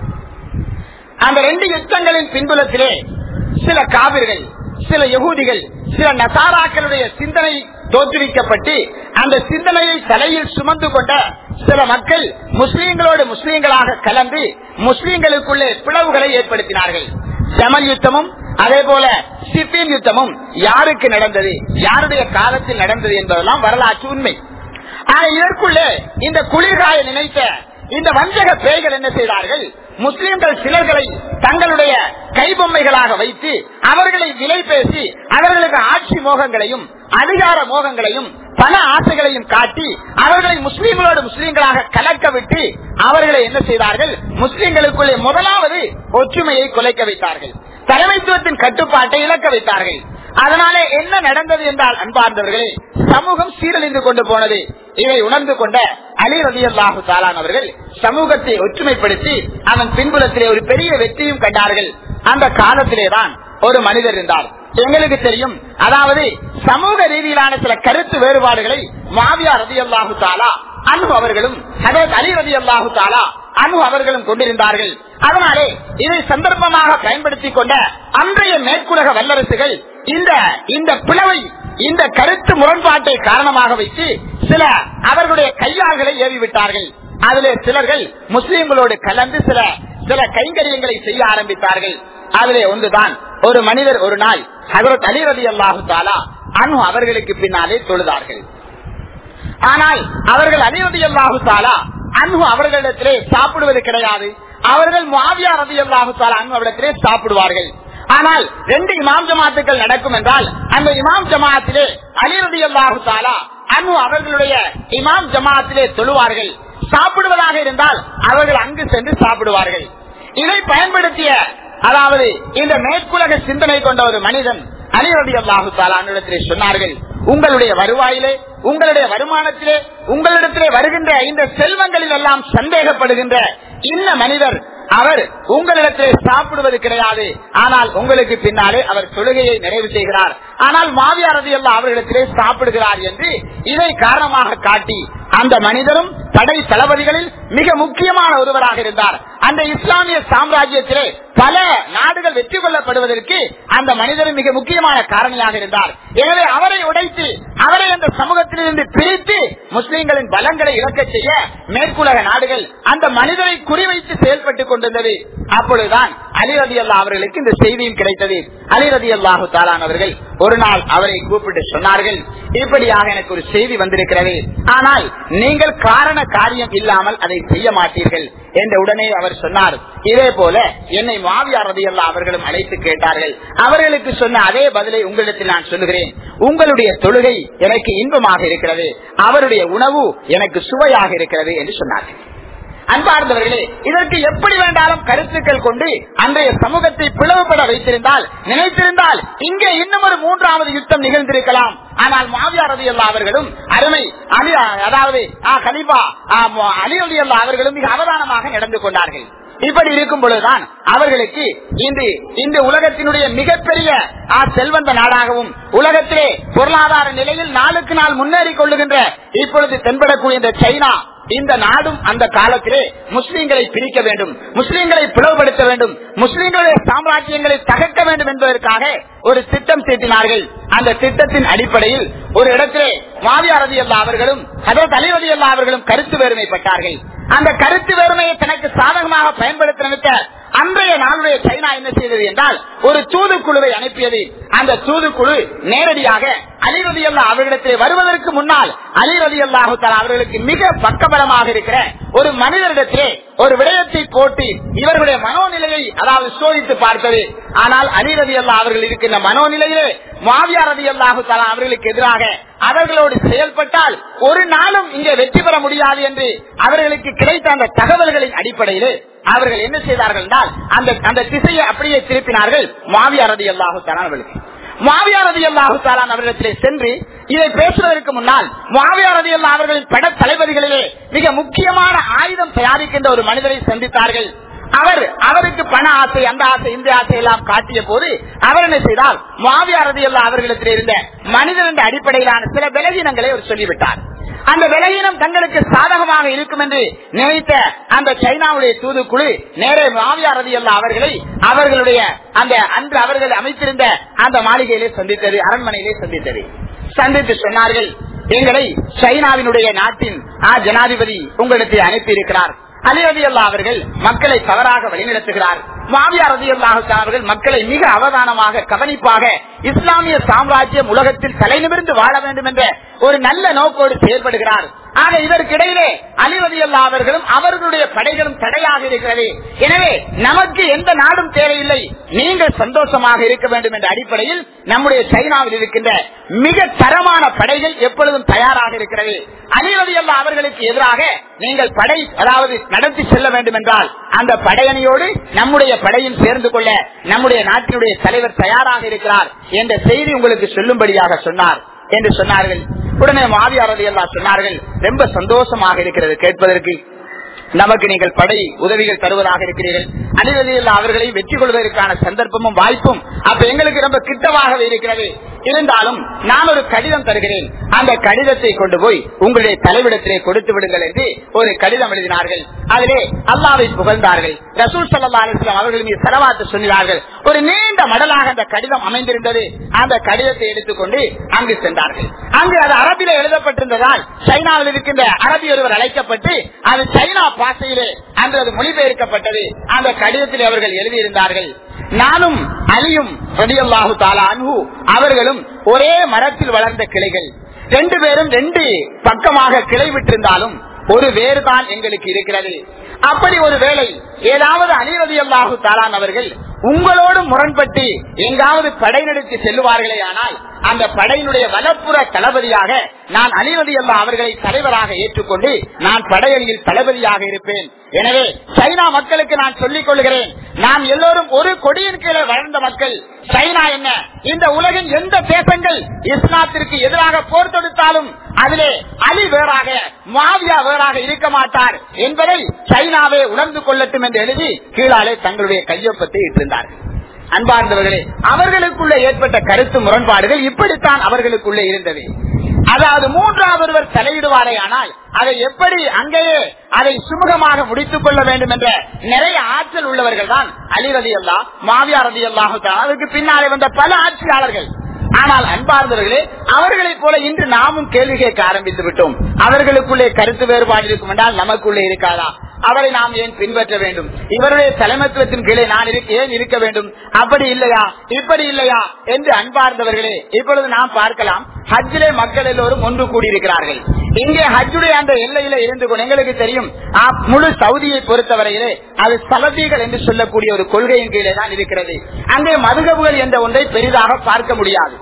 அந்த ரெண்டு யுத்தங்களின் பின்புலத்திலே சில காவிர்கள் சில யகூதிகள் சில நசாராக்களுடைய சிந்தனை தோற்றுவிக்கப்பட்டு அந்த சிந்தனையை தலையில் சுமந்து கொண்ட சில மக்கள் முஸ்லீம்களோடு முஸ்லீம்களாக கலந்து முஸ்லீம்களுக்குள்ளே பிளவுகளை ஏற்படுத்தினார்கள் ஜமல் யுத்தமும் அதே போல சிப்பின் யுத்தமும் யாருக்கு நடந்தது யாருடைய காலத்தில் நடந்தது என்பதெல்லாம் வரலாற்று உண்மை ஆனா இதற்குள்ளே இந்த குளிர்காய நினைத்த இந்த வஞ்சக பேய்கள் என்ன செய்தார்கள் முஸ்லிம்கள் சிலர்களை தங்களுடைய கைபொம்மைகளாக வைத்து அவர்களை விலை பேசி அவர்களுக்கு ஆட்சி மோகங்களையும் அதிகார மோகங்களையும் பல ஆசைகளையும் காட்டி அவர்களை முஸ்லீம்களோடு முஸ்லீம்களாக கலக்க விட்டு அவர்களை என்ன செய்தார்கள் முஸ்லீம்களுக்குள்ளே முதலாவது ஒற்றுமையை குலைக்க வைத்தார்கள் தலைமைத்துவத்தின் கட்டுப்பாட்டை இழக்க வைத்தார்கள் அதனாலே என்ன நடந்தது என்றால் அன்பார்ந்தவர்களே சமூகம் சீரழிந்து கொண்டு போனது இதை உணர்ந்து கொண்ட அலி ரதி அல்லாஹு தாலான் அவர்கள் சமூகத்தை ஒற்றுமைப்படுத்தி அதன் பின்புலத்திலே ஒரு பெரிய வெற்றியும் கண்டார்கள் அந்த காலத்திலேதான் ஒரு மனிதர் இருந்தார் எங்களுக்கு தெரியும் அதாவது சமூக ரீதியிலான சில கருத்து வேறுபாடுகளை மாவியா ரதி அல்லாஹு தாலா அன்பு அவர்களும் ஹதரத் அலி ரதி அல்லாஹு தாலா அனு அவர்களும் கொண்டிருந்தார்கள் அதனாலே இதை சந்தர்ப்பமாக பயன்படுத்திக் கொண்ட அன்றைய மேற்குலக வல்லரசுகள் இந்த இந்த பிளவை இந்த கருத்து முரண்பாட்டை காரணமாக வைத்து சில அவர்களுடைய கையாள்களை ஏவிவிட்டார்கள் அதிலே சிலர்கள் முஸ்லிம்களோடு கலந்து சில சில கைங்கரியங்களை செய்ய ஆரம்பித்தார்கள் அதிலே ஒன்றுதான் ஒரு மனிதர் ஒரு நாள் ஹசரத் அலி ரதி அல்லாஹு தாலா அனு அவர்களுக்கு பின்னாலே தொழுதார்கள் ஆனால் அவர்கள் அலிரதி அல்லாஹு தாலா அன்பு அவர்களிடத்திலே சாப்பிடுவது கிடையாது அவர்கள் மாவியா ரதி அல்லாஹு தாலா அன்பு அவரிடத்திலே சாப்பிடுவார்கள் ஆனால் ரெண்டு இமாம் ஜமாத்துக்கள் நடக்கும் என்றால் அந்த இமாம் ஜமாத்திலே அலிரதி அல்லாஹு தாலா அன்பு அவர்களுடைய இமாம் ஜமாத்திலே தொழுவார்கள் சாப்பிடுவதாக இருந்தால் அவர்கள் அங்கு சென்று சாப்பிடுவார்கள் இதை பயன்படுத்திய அதாவது இந்த மேற்குலக சிந்தனை கொண்ட ஒரு மனிதன் அலிரதி அல்லாஹு தாலானிடத்திலே சொன்னார்கள் உங்களுடைய வருவாயிலே உங்களுடைய வருமானத்திலே உங்களிடத்திலே வருகின்ற இந்த செல்வங்களில் எல்லாம் சந்தேகப்படுகின்ற இந்த மனிதர் அவர் உங்களிடத்திலே சாப்பிடுவது கிடையாது ஆனால் உங்களுக்கு பின்னாலே அவர் தொழுகையை நிறைவு செய்கிறார் ஆனால் மாவியாரதி எல்லாம் அவர்களிடத்திலே சாப்பிடுகிறார் என்று இதை காரணமாக காட்டி அந்த மனிதரும் படை தளபதிகளில் மிக முக்கியமான ஒருவராக இருந்தார் அந்த இஸ்லாமிய சாம்ராஜ்யத்திலே பல நாடுகள் வெற்றி கொள்ளப்படுவதற்கு அந்த மனிதரும் மிக முக்கியமான காரணியாக இருந்தார் எனவே அவரை உடைத்து அவரை அந்த சமூகத்திலிருந்து பிரித்து முஸ்லிம்களின் பலங்களை இழக்க செய்ய மேற்குலக நாடுகள் அந்த மனிதரை குறிவைத்து செயல்பட்டுக் கொண்டிருந்தது அப்பொழுதுதான் அலிரதி அல்லா அவர்களுக்கு இந்த செய்தியும் கிடைத்தது அலிரதி அல்லாஹு தாலான் அவர்கள் ஒரு நாள் அவரை கூப்பிட்டு சொன்னார்கள் இப்படியாக எனக்கு ஒரு செய்தி வந்திருக்கிறது ஆனால் நீங்கள் காரண காரியம் இல்லாமல் அதை செய்ய மாட்டீர்கள் என்ற உடனே அவர் சொன்னார் இதே போல என்னை மாவியார் ரதியல்லா அவர்களும் அழைத்து கேட்டார்கள் அவர்களுக்கு சொன்ன அதே பதிலை உங்களிடத்தில் நான் சொல்லுகிறேன் உங்களுடைய தொழுகை எனக்கு இன்பமாக இருக்கிறது அவருடைய உணவு எனக்கு சுவையாக இருக்கிறது என்று சொன்னார்கள் அன்பார்ந்தவர்களே இதற்கு எப்படி வேண்டாலும் கருத்துக்கள் கொண்டு அன்றைய சமூகத்தை பிளவுபட வைத்திருந்தால் நினைத்திருந்தால் இங்கே இன்னும் ஒரு மூன்றாவது யுத்தம் நிகழ்ந்திருக்கலாம் ஆனால் மாவியார் ரதி அல்லா அவர்களும் அருமை அலி அதாவது கலிபா அலி ரதி அல்லா அவர்களும் மிக அவதானமாக நடந்து கொண்டார்கள் இப்படி இருக்கும் பொழுதுதான் அவர்களுக்கு இன்று இந்த உலகத்தினுடைய மிகப்பெரிய ஆ, செல்வந்த நாடாகவும் உலகத்திலே பொருளாதார நிலையில் நாளுக்கு நாள் முன்னேறி கொள்ளுகின்ற இப்பொழுது தென்படக்கூடிய இந்த சைனா இந்த நாடும் அந்த காலத்திலே முஸ்லிம்களை பிரிக்க வேண்டும் முஸ்லிம்களை பிளவுபடுத்த வேண்டும் முஸ்லிம்களுடைய சாம்ராஜ்யங்களை தகர்க்க வேண்டும் என்பதற்காக ஒரு திட்டம் தீட்டினார்கள் அந்த திட்டத்தின் அடிப்படையில் ஒரு இடத்திலே மாவியாரதி அல்லா அவர்களும் அதற்கு அலிவதி அல்லா அவர்களும் கருத்து வேறுமைப்பட்டார்கள் அந்த கருத்து வேறுமையை தனக்கு சாதகமாக பயன்படுத்த நினைத்த அன்றைய நாளுடைய சைனா என்ன செய்தது என்றால் ஒரு தூதுக்குழுவை அனுப்பியது அந்த தூதுக்குழு நேரடியாக அலிரதி அல்லா அவர்களிடத்திலே வருவதற்கு முன்னால் அலிரதி அல்லாஹு அவர்களுக்கு மிக பக்கபலமாக இருக்கிற ஒரு மனிதரிடத்திலே ஒரு விடயத்தை போட்டு இவர்களுடைய மனோநிலையை அதாவது சோதித்து பார்த்தது ஆனால் அலிரதி அல்லா அவர்கள் இருக்கின்ற மனோநிலையிலே மாவியாரதி அல்லாஹு தலா அவர்களுக்கு எதிராக அவர்களோடு செயல்பட்டால் ஒரு நாளும் இங்கே வெற்றி பெற முடியாது என்று அவர்களுக்கு கிடைத்த அந்த தகவல்களின் அடிப்படையிலே அவர்கள் என்ன செய்தார்கள் என்றால் அந்த அந்த திசையை அப்படியே திருப்பினார்கள் மாவியாரதி அல்லாஹு தலா அவர்களுக்கு மாவியாரதி அல்லாஹு தாலான் அவரிடத்திலே சென்று இதை பேசுவதற்கு முன்னால் மாவியாரதி அல்லா அவர்களின் பட தளபதிகளிலே மிக முக்கியமான ஆயுதம் தயாரிக்கின்ற ஒரு மனிதரை சந்தித்தார்கள் அவர் அவருக்கு பண ஆசை அந்த ஆசை இந்த ஆசை எல்லாம் காட்டிய போது அவர் என்ன செய்தால் மாவியாரதி அல்லா அவர்களிடத்தில் இருந்த மனிதன் என்ற அடிப்படையிலான சில விலகினங்களை அவர் சொல்லிவிட்டார் அந்த விலகினம் தங்களுக்கு சாதகமாக இருக்கும் என்று நினைத்த அந்த சைனாவுடைய தூதுக்குழு நேரே மாவியாரதி அல்லா அவர்களை அவர்களுடைய அந்த அன்று அவர்கள் அமைத்திருந்த அந்த மாளிகையிலே சந்தித்தது அரண்மனையிலே சந்தித்தது சந்தித்து சொன்னார்கள் எங்களை சைனாவினுடைய நாட்டின் ஆ ஜனாதிபதி உங்களிடத்தை அனுப்பி இருக்கிறார் அலி ரதி அல்லா அவர்கள் மக்களை தவறாக வழிநடத்துகிறார் மாவியார் ரதி அல்லாஹு அவர்கள் மக்களை மிக அவதானமாக கவனிப்பாக இஸ்லாமிய சாம்ராஜ்யம் உலகத்தில் தலைநிமிர்ந்து வாழ வேண்டும் என்ற ஒரு நல்ல நோக்கோடு செயல்படுகிறார் ஆக இதற்கிடையிலே அலிவதி அல்லா அவர்களும் அவர்களுடைய படைகளும் தடையாக இருக்கிறது எனவே நமக்கு எந்த நாடும் தேவையில்லை நீங்கள் சந்தோஷமாக இருக்க வேண்டும் என்ற அடிப்படையில் நம்முடைய சைனாவில் இருக்கின்ற மிக தரமான படைகள் எப்பொழுதும் தயாராக இருக்கிறது அலிவதி அல்லா அவர்களுக்கு எதிராக நீங்கள் படை அதாவது நடத்தி செல்ல வேண்டும் என்றால் அந்த படையணியோடு நம்முடைய படையும் சேர்ந்து கொள்ள நம்முடைய நாட்டினுடைய தலைவர் தயாராக இருக்கிறார் என்ற செய்தி உங்களுக்கு சொல்லும்படியாக சொன்னார் என்று சொன்னார்கள் உடனே மாவியாரதி எல்லாம் சொன்னார்கள் ரொம்ப சந்தோஷமாக இருக்கிறது கேட்பதற்கு நமக்கு நீங்கள் படை உதவிகள் தருவதாக இருக்கிறீர்கள் அணிவதில் அவர்களை வெற்றி கொள்வதற்கான சந்தர்ப்பமும் வாய்ப்பும் அப்ப எங்களுக்கு ரொம்ப கிட்டமாகவே இருக்கிறது இருந்தாலும் நான் ஒரு கடிதம் தருகிறேன் அந்த கடிதத்தை கொண்டு போய் உங்களுடைய தலைவிடத்திலே கொடுத்து விடுங்கள் என்று ஒரு கடிதம் எழுதினார்கள் அதிலே அல்லாவை புகழ்ந்தார்கள் ரசூல் சல்லா அலிஸ்லாம் அவர்கள் மீது செலவாத்து சொன்னார்கள் ஒரு நீண்ட மடலாக அந்த கடிதம் அமைந்திருந்தது அந்த கடிதத்தை எடுத்துக்கொண்டு அங்கு சென்றார்கள் அங்கு அது அரபில எழுதப்பட்டிருந்ததால் சைனாவில் இருக்கின்ற அரபி ஒருவர் அழைக்கப்பட்டு அது சைனா பாசையிலே அன்று அது மொழிபெயர்க்கப்பட்டது அந்த கடிதத்தில் அவர்கள் எழுதியிருந்தார்கள் நானும் அலியும் ரலியல்லாஹு தாலா அன்ஹு அவர்களும் ஒரே மரத்தில் வளர்ந்த கிளைகள் ரெண்டு பேரும் ரெண்டு பக்கமாக கிளை விட்டிருந்தாலும் ஒரு வேறுதான் எங்களுக்கு இருக்கிறது அப்படி ஒரு வேளை ஏதாவது அலிரதி அல்லாஹு தாலான் அவர்கள் உங்களோடு முரண்பட்டு எங்காவது படை நடத்தி செல்லுவார்களே ஆனால் அந்த படையினுடைய வலப்புற தளபதியாக நான் அலிரதி அல்லா அவர்களை தலைவராக ஏற்றுக்கொண்டு நான் படையணியில் தளபதியாக இருப்பேன் எனவே சைனா மக்களுக்கு நான் சொல்லிக் கொள்கிறேன் நாம் எல்லோரும் ஒரு கொடியின் கீழே வளர்ந்த மக்கள் சைனா என்ன இந்த உலகின் எந்த தேசங்கள் இஸ்லாத்திற்கு எதிராக போர் தொடுத்தாலும் அதிலே அலி வேறாக மாவியா வேறாக இருக்க மாட்டார் என்பதை சைனாவே உணர்ந்து கொள்ளட்டும் என்று எழுதி கீழாலே தங்களுடைய கையொப்பத்தை இட்டிருந்தார்கள் அன்பார்ந்தவர்களே அவர்களுக்குள்ள ஏற்பட்ட கருத்து முரண்பாடுகள் இப்படித்தான் அவர்களுக்குள்ளே இருந்தது அதாவது மூன்றாவது ஒருவர் தலையிடுவாரே ஆனால் அதை எப்படி அங்கேயே அதை சுமூகமாக முடித்துக் கொள்ள வேண்டும் என்ற நிறைய ஆற்றல் உள்ளவர்கள் தான் அலி ரதி அல்லா மாவியா ரதி அல்லாஹு அதுக்கு பின்னாலே வந்த பல ஆட்சியாளர்கள் ஆனால் அன்பார்ந்தவர்களே அவர்களைப் போல இன்று நாமும் கேள்வி கேட்க ஆரம்பித்து விட்டோம் அவர்களுக்குள்ளே கருத்து வேறுபாடு இருக்கும் என்றால் நமக்குள்ளே இருக்காதா அவரை நாம் ஏன் பின்பற்ற வேண்டும் இவருடைய தலைமைத்துவத்தின் கீழே நான் இருக்க ஏன் இருக்க வேண்டும் அப்படி இல்லையா இப்படி இல்லையா என்று அன்பார்ந்தவர்களே இப்பொழுது நாம் பார்க்கலாம் ஹஜ்ஜிலே மக்கள் எல்லோரும் ஒன்று கூடியிருக்கிறார்கள் இங்கே ஹஜ்ஜுடைய அந்த எல்லையில இருந்து கொண்டு எங்களுக்கு தெரியும் ஆ, முழு சவுதியை பொறுத்தவரையிலே அது சலபிகள் என்று சொல்லக்கூடிய ஒரு கொள்கையின் கீழே தான் இருக்கிறது அங்கே மதுகபுகள் என்ற ஒன்றை பெரிதாக பார்க்க முடியாது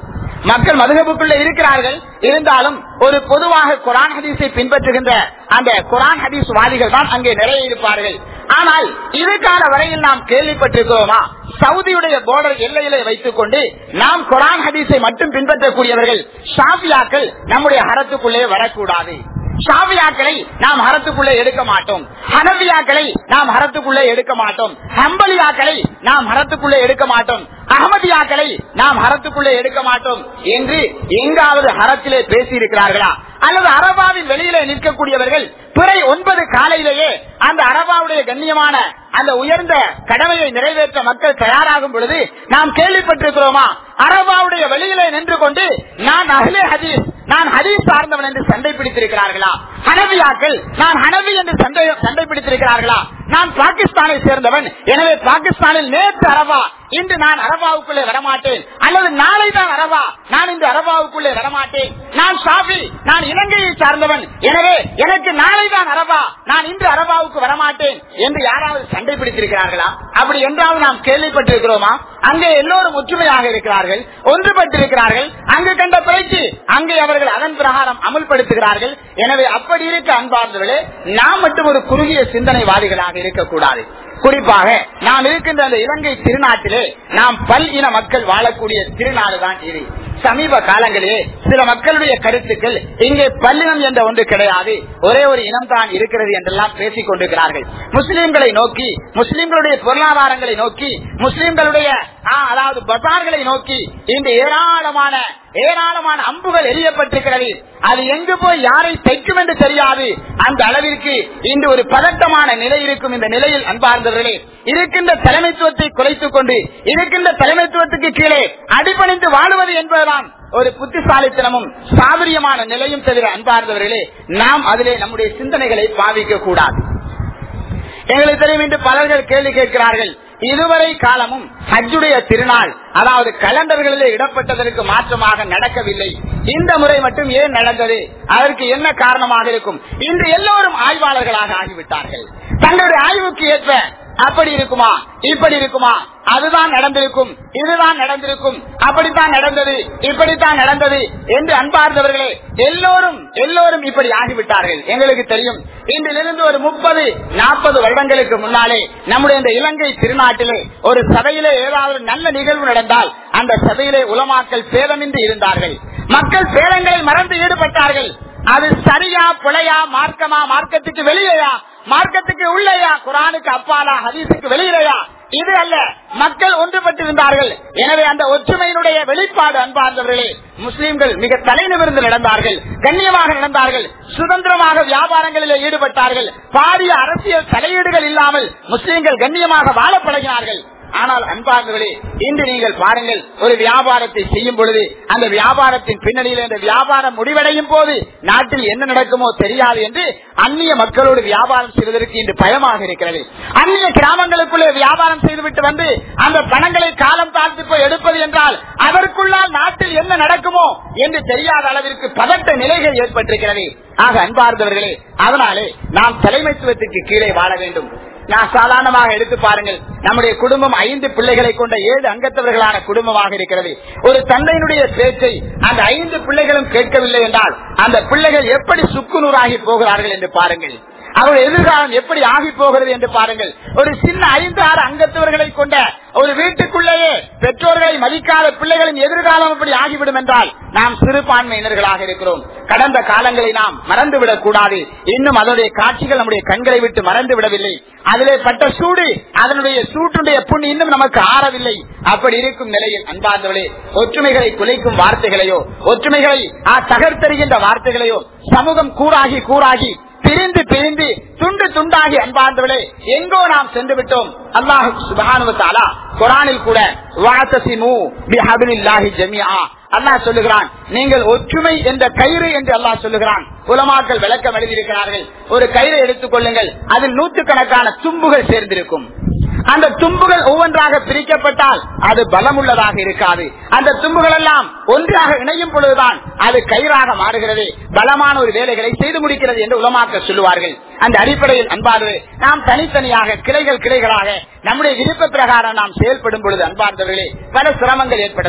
மக்கள் மதுகபுக்குள்ள இருக்கிறார்கள் இருந்தாலும் ஒரு பொதுவாக குரான் ஹதீஸை பின்பற்றுகின்ற அந்த குரான் ஹதீஸ் வாதிகள் தான் அங்கே நிறைய இருப்பார்கள் ஆனால் இதுக்கான வரையில் நாம் கேள்விப்பட்டிருக்கிறோமா சவுதியுடைய போர்டர் எல்லையிலே வைத்துக் கொண்டு நாம் குரான் ஹதீஸை மட்டும் பின்பற்றக்கூடியவர்கள் ஷாஃபியாக்கள் நம்முடைய ஹரத்துக்குள்ளே வரக்கூடாது ஷாபியாக்களை நாம் ஹரத்துக்குள்ளே எடுக்க மாட்டோம் ஹனவியாக்களை நாம் ஹரத்துக்குள்ளே எடுக்க மாட்டோம் ஹம்பலியாக்களை நாம் ஹரத்துக்குள்ளே எடுக்க மாட்டோம் அகமதியாக்களை நாம் ஹரத்துக்குள்ளே எடுக்க மாட்டோம் என்று எங்காவது ஹரத்திலே பேசி இருக்கிறார்களா அல்லது அரபாவின் வெளியிலே நிற்கக்கூடியவர்கள் பிறை ஒன்பது காலையிலேயே அந்த அரபாவுடைய கண்ணியமான அந்த உயர்ந்த கடமையை நிறைவேற்ற மக்கள் தயாராகும் பொழுது நாம் கேள்விப்பட்டிருக்கிறோமா அரபாவுடைய வெளியிலே நின்று கொண்டு நான் அஹ்லே ஹதீஸ் நான் ஹதீஸ் சார்ந்தவன் என்று சண்டை பிடித்திருக்கிறார்களா ஹனவியாக்கள் நான் ஹனவி என்று சண்டை சண்டை பிடித்திருக்கிறார்களா நான் பாகிஸ்தானை சேர்ந்தவன் எனவே பாகிஸ்தானில் நேற்று அரபா இன்று நான் அரபாவுக்குள்ளே வரமாட்டேன் அல்லது நாளை தான் அரபா நான் இந்த அரபாவுக்குள்ளே வரமாட்டேன் நான் ஷாஃபி நான் இலங்கையை சார்ந்தவன் எனவே எனக்கு நாளை தான் அரபா நான் இன்று அரபாவுக்கு வரமாட்டேன் என்று யாராவது சண்டை பிடித்திருக்கிறார்களா அப்படி என்றாவது நாம் கேள்விப்பட்டிருக்கிறோமா அங்கே எல்லோரும் ஒற்றுமையாக இருக்கிறார்கள் ஒன்றுபட்டிருக்கிறார்கள் அங்கு கண்ட பிறகு அங்கே அவர்கள் அதன் பிரகாரம் அமல்படுத்துகிறார்கள் எனவே அப்படி இருக்க அன்பார்ந்தவர்களே நாம் மட்டும் ஒரு குறுகிய சிந்தனைவாதிகளாக இருக்கக்கூடாது குறிப்பாக நாம் இருக்கின்ற அந்த இலங்கை திருநாட்டிலே நாம் பல் இன மக்கள் வாழக்கூடிய திருநாடு தான் இது சமீப காலங்களிலே சில மக்களுடைய கருத்துக்கள் இங்கே பல்லினம் என்ற ஒன்று கிடையாது ஒரே ஒரு இனம் தான் இருக்கிறது என்றெல்லாம் பேசிக் கொண்டிருக்கிறார்கள் முஸ்லிம்களை நோக்கி முஸ்லிம்களுடைய பொருளாதாரங்களை நோக்கி முஸ்லிம்களுடைய ஆ, அதாவது பசார்களை நோக்கி இந்த ஏராளமான ஏராளமான அம்புகள் எரியப்பட்டிருக்கிறது அது எங்கு போய் யாரை தைக்கும் என்று தெரியாது அந்த அளவிற்கு இன்று ஒரு பதட்டமான நிலை இருக்கும் இந்த நிலையில் அன்பார்ந்தவர்களே இருக்கின்ற தலைமைத்துவத்தை குறைத்துக் கொண்டு இருக்கின்ற தலைமைத்துவத்துக்கு கீழே அடிபணிந்து வாழுவது என்பதுதான் ஒரு புத்திசாலித்தனமும் சாதுரியமான நிலையும் தவிர அன்பார்ந்தவர்களே நாம் அதிலே நம்முடைய சிந்தனைகளை பாவிக்க கூடாது எங்களுக்கு தெரியும் என்று பலர்கள் கேள்வி கேட்கிறார்கள் இதுவரை காலமும் ஹஜ்ஜுடைய திருநாள் அதாவது கலண்டர்களிலே இடப்பட்டதற்கு மாற்றமாக நடக்கவில்லை இந்த முறை மட்டும் ஏன் நடந்தது அதற்கு என்ன காரணமாக இருக்கும் இன்று எல்லோரும் ஆய்வாளர்களாக ஆகிவிட்டார்கள் தங்களுடைய ஆய்வுக்கு ஏற்ப அப்படி இருக்குமா இப்படி இருக்குமா அதுதான் நடந்திருக்கும் இதுதான் நடந்திருக்கும் அப்படித்தான் நடந்தது இப்படித்தான் நடந்தது என்று அன்பார்ந்தவர்களே எல்லோரும் எல்லோரும் இப்படி ஆகிவிட்டார்கள் எங்களுக்கு தெரியும் இன்றிலிருந்து ஒரு முப்பது நாற்பது வருடங்களுக்கு முன்னாலே நம்முடைய இந்த இலங்கை திருநாட்டிலே ஒரு சபையிலே ஏதாவது நல்ல நிகழ்வு நடந்தால் அந்த சபையிலே உலமாக்கள் பேதமின்றி இருந்தார்கள் மக்கள் பேதங்களை மறந்து ஈடுபட்டார்கள் அது சரியா பிழையா மார்க்கமா மார்க்கத்துக்கு வெளியேயா மார்க்கத்துக்கு உள்ளேயா குரானுக்கு அப்பாலா ஹதீஸுக்கு வெளியிலையா இது அல்ல மக்கள் ஒன்றுபட்டிருந்தார்கள் எனவே அந்த ஒற்றுமையினுடைய வெளிப்பாடு அன்பார்ந்தவர்களே முஸ்லிம்கள் மிக தலை நிமிர்ந்து நடந்தார்கள் கண்ணியமாக நடந்தார்கள் சுதந்திரமாக வியாபாரங்களிலே ஈடுபட்டார்கள் பாரிய அரசியல் தலையீடுகள் இல்லாமல் முஸ்லிம்கள் கண்ணியமாக வாழ பழகினார்கள் ஆனால் அன்பார்ந்தவர்களே இன்று நீங்கள் பாருங்கள் ஒரு வியாபாரத்தை செய்யும் பொழுது அந்த வியாபாரத்தின் பின்னணியில் அந்த வியாபாரம் முடிவடையும் போது நாட்டில் என்ன நடக்குமோ தெரியாது என்று அந்நிய மக்களோடு வியாபாரம் செய்வதற்கு இன்று பயமாக இருக்கிறது அந்நிய கிராமங்களுக்குள்ளே வியாபாரம் செய்துவிட்டு வந்து அந்த பணங்களை காலம் தாழ்த்து போய் எடுப்பது என்றால் அதற்குள்ளால் நாட்டில் என்ன நடக்குமோ என்று தெரியாத அளவிற்கு பதட்ட நிலைகள் ஏற்பட்டிருக்கிறது ஆக அன்பார்ந்தவர்களே அதனாலே நாம் தலைமைத்துவத்துக்கு கீழே வாழ வேண்டும் நான் சாதாரணமாக எடுத்து பாருங்கள் நம்முடைய குடும்பம் ஐந்து பிள்ளைகளை கொண்ட ஏழு அங்கத்தவர்களான குடும்பமாக இருக்கிறது ஒரு தந்தையினுடைய பேச்சை அந்த ஐந்து பிள்ளைகளும் கேட்கவில்லை என்றால் அந்த பிள்ளைகள் எப்படி சுக்குநூறாகி போகிறார்கள் என்று பாருங்கள் அவருடைய எதிர்காலம் எப்படி ஆகி போகிறது என்று பாருங்கள் ஒரு சின்ன ஐந்து ஆறு அங்கத்தவர்களை கொண்ட ஒரு வீட்டுக்குள்ளேயே பெற்றோர்களை மதிக்காத பிள்ளைகளின் எதிர்காலம் எப்படி ஆகிவிடும் என்றால் நாம் சிறுபான்மையினர்களாக இருக்கிறோம் கடந்த காலங்களை நாம் மறந்துவிடக் கூடாது இன்னும் அதனுடைய காட்சிகள் நம்முடைய கண்களை விட்டு மறந்து விடவில்லை அதிலே பட்ட சூடு அதனுடைய சூட்டுடைய புண் இன்னும் நமக்கு ஆறவில்லை அப்படி இருக்கும் நிலையில் அன்பார்ந்தவளே ஒற்றுமைகளை குலைக்கும் வார்த்தைகளையோ ஒற்றுமைகளை ஆ, தகர்த்தெறிகின்ற வார்த்தைகளையோ சமூகம் கூறாகி கூறாகி பிரிந்து பிரிந்து துண்டு துண்டாகி அன்பார்ந்தவளே எங்கோ நாம் சென்று விட்டோம் அல்லாஹு சுபஹானுவத்தாலா குரானில் கூட வாத்தசிமு பிஹபிலில்லாஹி ஜமியா அல்லாஹ் சொல்லுகிறான் நீங்கள் ஒற்றுமை என்ற கயிறு என்று அல்லாஹ் சொல்லுகிறான் உலமாக்கள் விளக்கம் எழுதியிருக்கிறார்கள் ஒரு கயிறை எடுத்துக் கொள்ளுங்கள் அதில் நூற்றுக்கணக்கான தும்புகள் சேர்ந்திருக்கும் அந்த தும்புகள் ஒவ்வொன்றாக பிரிக்கப்பட்டால் அது பலமுள்ளதாக இருக்காது அந்த தும்புகள் எல்லாம் ஒன்றாக இணையும் பொழுதுதான் அது கயிறாக மாறுகிறது பலமான ஒரு வேலைகளை செய்து முடிக்கிறது என்று உலமாக்க சொல்லுவார்கள் அந்த அடிப்படையில் அன்பார்ந்தது நாம் தனித்தனியாக கிளைகள் கிளைகளாக நம்முடைய விருப்ப பிரகாரம் நாம் செயல்படும் பொழுது அன்பார்ந்தவர்களே பல சிரமங்கள் ஏற்படலாம்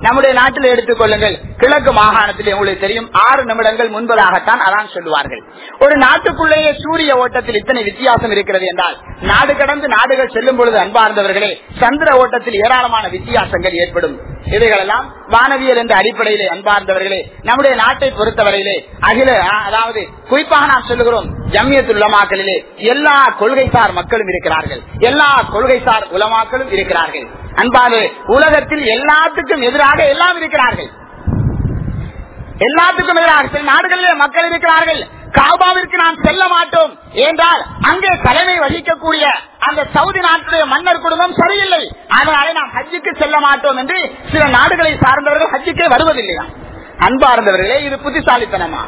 நம்முடைய நாட்டில் எடுத்துக்கொள்ளுங்கள் கிழக்கு மாகாணத்தில் உங்களுக்கு தெரியும் ஆறு நிமிடங்கள் முன்பதாகத்தான் அதான் சொல்லுவார்கள் ஒரு நாட்டுக்குள்ளேயே சூரிய ஓட்டத்தில் இத்தனை வித்தியாசம் இருக்கிறது என்றால் நாடு கடந்து நாடுகள் செல்லும் பொழுது அன்பார்ந்தவர்களே சந்திர ஓட்டத்தில் ஏராளமான வித்தியாசங்கள் ஏற்படும் இவைகளெல்லாம் வானவியல் என்ற அடிப்படையிலே அன்பார்ந்தவர்களே நம்முடைய நாட்டை பொறுத்தவரையிலே அகில அதாவது குறிப்பாக நாம் சொல்லுகிறோம் ஜம்மியத்து உலமாக்களிலே எல்லா கொள்கைசார் மக்களும் இருக்கிறார்கள் எல்லா கொள்கைசார் உலமாக்களும் இருக்கிறார்கள் அன்பான உலகத்தில் எல்லாத்துக்கும் எதிராக எல்லாம் இருக்கிறார்கள் எல்லாத்துக்கும் எதிராக சில நாடுகளிலே மக்கள் இருக்கிறார்கள் காபாவிற்கு நாம் செல்ல மாட்டோம் என்றால் அங்கே தலைமை வகிக்கக்கூடிய அந்த சவுதி நாட்டுடைய மன்னர் குடும்பம் சரியில்லை அதனாலே நாம் ஹஜ்ஜுக்கு செல்ல மாட்டோம் என்று சில நாடுகளை சார்ந்தவர்கள் ஹஜ்ஜுக்கே வருவதில்லையா அன்பார்ந்தவர்களே இது புத்திசாலித்தனமா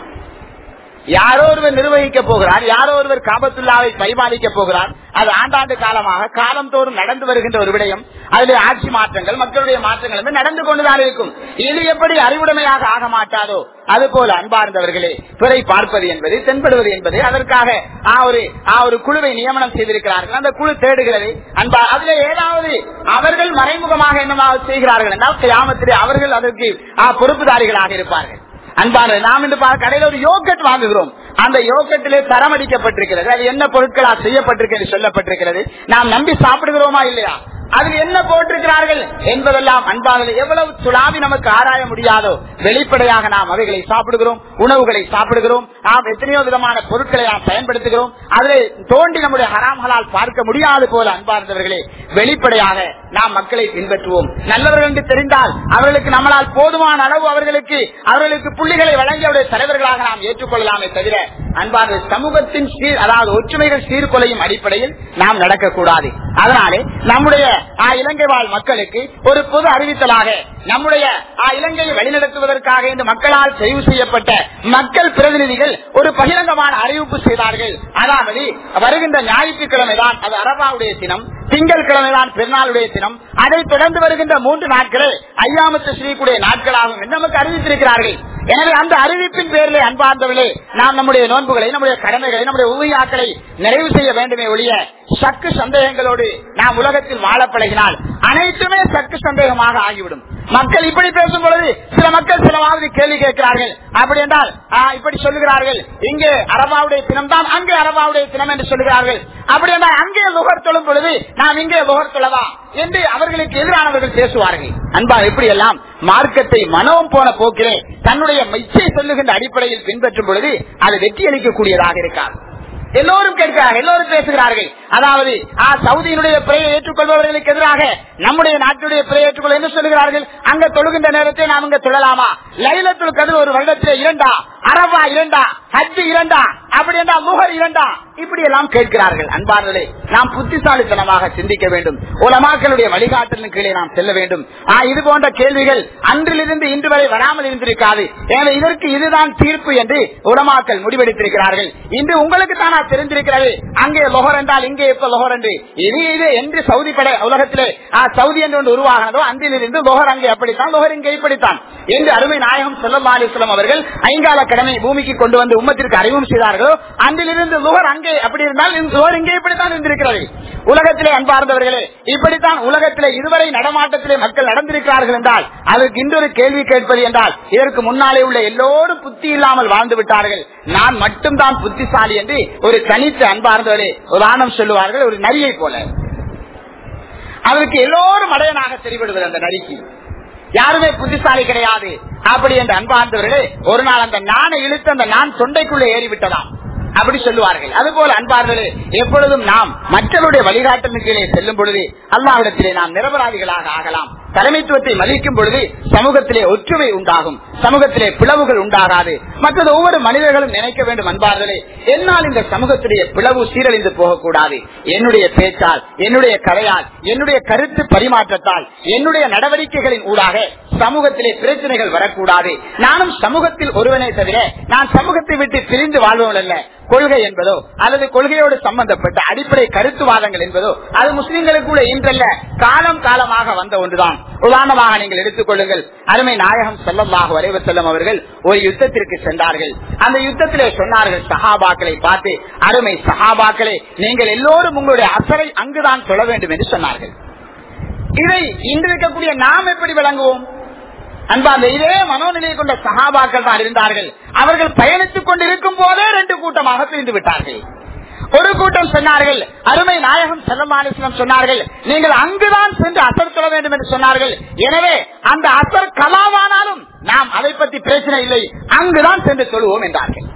யாரோ ஒருவர் நிர்வகிக்க போகிறார் யாரோ ஒருவர் காபத்துல்லாவை பரிபாலிக்க போகிறார் அது ஆண்டாண்டு காலமாக காலம் தோறும் நடந்து வருகின்ற ஒரு விடயம் அதில் ஆட்சி மாற்றங்கள் மக்களுடைய மாற்றங்கள் நடந்து கொண்டுதான் இருக்கும் இது எப்படி அறிவுடைமையாக ஆக மாட்டாதோ அது போல அன்பார்ந்தவர்களே பிறை பார்ப்பது என்பது தென்படுவது என்பது அதற்காக ஆ ஒரு ஆ ஒரு குழுவை நியமனம் செய்திருக்கிறார்கள் அந்த குழு தேடுகிறது அன்பா அதுல ஏதாவது அவர்கள் மறைமுகமாக என்னவாக செய்கிறார்கள் என்றால் கிராமத்திலே அவர்கள் அதற்கு ஆ, பொறுப்புதாரிகளாக இருப்பார்கள் அன்பான நாம் இன்று பா- கடையில் ஒரு யோகட் வாங்குகிறோம் அந்த யோகட்டிலே தரம் அடிக்கப்பட்டிருக்கிறது அது என்ன பொருட்களால் செய்யப்பட்டிருக்கிறது சொல்லப்பட்டிருக்கிறது நாம் நம்பி சாப்பிடுகிறோமா இல்லையா அதில் என்ன போட்டிருக்கிறார்கள் என்பதெல்லாம் அன்பானது எவ்வளவு துளாவி நமக்கு ஆராய முடியாதோ வெளிப்படையாக நாம் அவைகளை சாப்பிடுகிறோம் உணவுகளை சாப்பிடுகிறோம் நாம் எத்தனையோ விதமான பொருட்களை நாம் பயன்படுத்துகிறோம் அதில் தோண்டி நம்முடைய ஹராம்களால் பார்க்க முடியாது போல அன்பார்ந்தவர்களே வெளிப்படையாக நாம் மக்களை பின்பற்றுவோம் நல்லவர்கள் என்று தெரிந்தால் அவர்களுக்கு நம்மளால் போதுமான அளவு அவர்களுக்கு அவர்களுக்கு புள்ளிகளை வழங்கி அவருடைய தலைவர்களாக நாம் ஏற்றுக்கொள்ளலாமே தவிர அன்பான சமூகத்தின் சீர் அதாவது ஒற்றுமைகள் சீர்குலையும் அடிப்படையில் நாம் நடக்கக்கூடாது அதனாலே நம்முடைய ஆ, இலங்கை வாழ் மக்களுக்கு ஒரு பொது அறிவித்தலாக நம்முடைய ஆ, இலங்கையை வழிநடத்துவதற்காக இந்த மக்களால் தெரிவு செய்யப்பட்ட மக்கள் பிரதிநிதிகள் ஒரு பகிரங்கமான அறிவிப்பு செய்தார்கள் அதாவது வருகின்ற ஞாயிற்றுக்கிழமை தான் அது அரபாவுடைய தினம் திங்கள் கிழமைதான் பெருநாளுடைய தினம் அதை தொடர்ந்து வருகின்ற மூன்று நாட்களே ஐயாமத்து ஸ்ரீக்குடைய நாட்களாகும் என்று நமக்கு அறிவித்திருக்கிறார்கள் எனவே அந்த அறிவிப்பின் பேரிலே அன்பார்ந்தவர்களே நாம் நம்முடைய நோன்புகளை நம்முடைய கடமைகளை நம்முடைய ஊழியாக்களை நிறைவு செய்ய வேண்டுமே ஒழிய சக்கு சந்தேகங்களோடு நாம் உலகத்தில் வாழ பழகினால் அனைத்துமே சக்கு சந்தேகமாக ஆகிவிடும் மக்கள் இப்படி பேசும் பொழுது சில மக்கள் சிலவாவது கேள்வி கேட்கிறார்கள் அப்படி என்றால் ஆ, இப்படி சொல்லுகிறார்கள் இங்கே அரபாவுடைய தினம் தான் அங்கே அரபாவுடைய தினம் என்று சொல்லுகிறார்கள் அப்படி என்றால் அங்கே லுகர் தொழும் பொழுது நாம் இங்கே லுகர் தொழவா என்று அவர்களுக்கு எதிரானவர்கள் பேசுவார்கள் அன்பா எப்படி எல்லாம் மார்க்கத்தை மனோம் போன போக்கிலே தன்னுடைய இச்சை சொல்லுகின்ற அடிப்படையில் பின்பற்றும் பொழுது அது வெற்றி அளிக்கக்கூடியதாக இருக்காது எல்லோரும் கேட்கிறார்கள் எல்லோரும் பேசுகிறார்கள் அதாவது ஆ, சவுதியினுடைய பிறையை ஏற்றுக்கொள்பவர்களுக்கு எதிராக நம்முடைய நாட்டுடைய பிறையை ஏற்றுக்கொள்ள என்ன சொல்லுகிறார்கள் அங்க தொழுகின்ற நேரத்தை நாம் இங்க தொழலாமா லைலத்துல் கதிர் ஒரு வருடத்தில் இரண்டா அரபா இரண்டா ஹஜ் இரண்டா அப்படி என்றால் முகர் இரண்டா இப்படி எல்லாம் கேட்கிறார்கள் அன்பார்களே நாம் புத்திசாலித்தனமாக சிந்திக்க வேண்டும் உலமாக்களுடைய வழிகாட்டலின் கீழே நாம் செல்ல வேண்டும் ஆ, இது போன்ற கேள்விகள் அன்றிலிருந்து இன்று வரை வராமல் இருந்திருக்காது எனவே இதற்கு இதுதான் தீர்ப்பு என்று உலமாக்கள் முடிவெடுத்திருக்கிறார்கள் இன்று உங்களுக்கு தானா தெரிந்திருக்கிறது அங்கே லொஹர் என்றால் இங்கே எப்ப லொஹர் என்று இது இது என்று சவுதி படை உலகத்திலே ஆ, சவுதி என்று ஒன்று உருவாகினதோ அன்றிலிருந்து லொஹர் அங்கே அப்படித்தான் லொஹர் இங்கே இப்படித்தான் என்று அருமை நாயகம் செல்லம் அலிஸ்லாம் அவர்கள் ஐங்கால கடமை பூமிக்கு கொண்டு வந்து உம்மத்திற்கு அறிவும் செய்தார்களோ அன்றிலிருந்து லுகர் அங்கே அப்படி இருந்தால் இந்த லுகர் இங்கே இப்படித்தான் இருந்திருக்கிறது உலகத்திலே அன்பார்ந்தவர்களே இப்படித்தான் உலகத்திலே இதுவரை நடமாட்டத்திலே மக்கள் நடந்திருக்கிறார்கள் என்றால் அதற்கு இன்றொரு கேள்வி கேட்பது என்றால் இதற்கு முன்னாலே உள்ள எல்லோரும் புத்தி இல்லாமல் வாழ்ந்து விட்டார்கள் நான் மட்டும்தான் புத்திசாலி என்று ஒரு தனித்த அன்பார்ந்தவர்களே உதாரணம் சொல்லுவார்கள் ஒரு நரியை போல அதற்கு எல்லோரும் அடையனாக தெரிவிடுவது அந்த நரிக்கு யாருமே புத்திசாலி கிடையாது அப்படி என்ற அன்பார்ந்தவர்களே ஒரு நாள் அந்த நானை இழுத்து அந்த நான் தொண்டைக்குள்ளே ஏறிவிட்டதாம் அப்படி சொல்லுவார்கள் அதுபோல அன்பார்களே எப்பொழுதும் நாம் மற்றவருடைய வழிகாட்டலின் கீழே செல்லும் பொழுது அல்லாவிடத்திலே நாம் நிரபராதிகளாக ஆகலாம் தலைமைத்துவத்தை மதிக்கும் பொழுது சமூகத்திலே ஒற்றுமை உண்டாகும் சமூகத்திலே பிளவுகள் உண்டாகாது மற்றது ஒவ்வொரு மனிதர்களும் நினைக்க வேண்டும் அன்பார்களே என்னால் இந்த சமூகத்திலே பிளவு சீரழிந்து போகக்கூடாது என்னுடைய பேச்சால் என்னுடைய கதையால் என்னுடைய கருத்து பரிமாற்றத்தால் என்னுடைய நடவடிக்கைகளின் ஊடாக சமூகத்திலே பிரச்சனைகள் வரக்கூடாது நானும் சமூகத்தில் ஒருவனை தவிர நான் சமூகத்தை விட்டு பிரிந்து வாழ்பவன் அல்ல கொள்கை என்பதோ அல்லது கொள்கையோடு சம்பந்தப்பட்ட அடிப்படை கருத்துவாதங்கள் என்பதோ அது முஸ்லிம்களுக்குள்ள இன்றல்ல காலம் காலமாக வந்த ஒன்றுதான் உதாரணமாக நீங்கள் எடுத்துக் கொள்ளுங்கள் அருமை நாயகம் செல்லமாக வரைவு செல்லும் அவர்கள் ஒரு யுத்தத்திற்கு சென்றார்கள் அந்த யுத்தத்திலே சொன்னார்கள் சஹாபாக்களை பார்த்து அருமை சஹாபாக்களே நீங்கள் எல்லோரும் உங்களுடைய அசரை அங்குதான் சொல்ல வேண்டும் என்று சொன்னார்கள் இதை இன்று இருக்கக்கூடிய நாம் எப்படி விளங்குவோம் அன்பார்ந்த இதே மனோநிலையை கொண்ட சகாபாக்கள் தான் இருந்தார்கள் அவர்கள் பயணித்துக் கொண்டிருக்கும் போதே ரெண்டு கூட்டமாக பிரிந்து விட்டார்கள் ஒரு கூட்டம் சொன்னார்கள் அருமை நாயகம் செல்லமானிசனம் சொன்னார்கள் நீங்கள் அங்குதான் சென்று அசர் தொழ வேண்டும் என்று சொன்னார்கள் எனவே அந்த அசர் கலாவானாலும் நாம் அதை பற்றி பிரச்சனை இல்லை அங்குதான் சென்று தொழுவோம் என்றார்கள்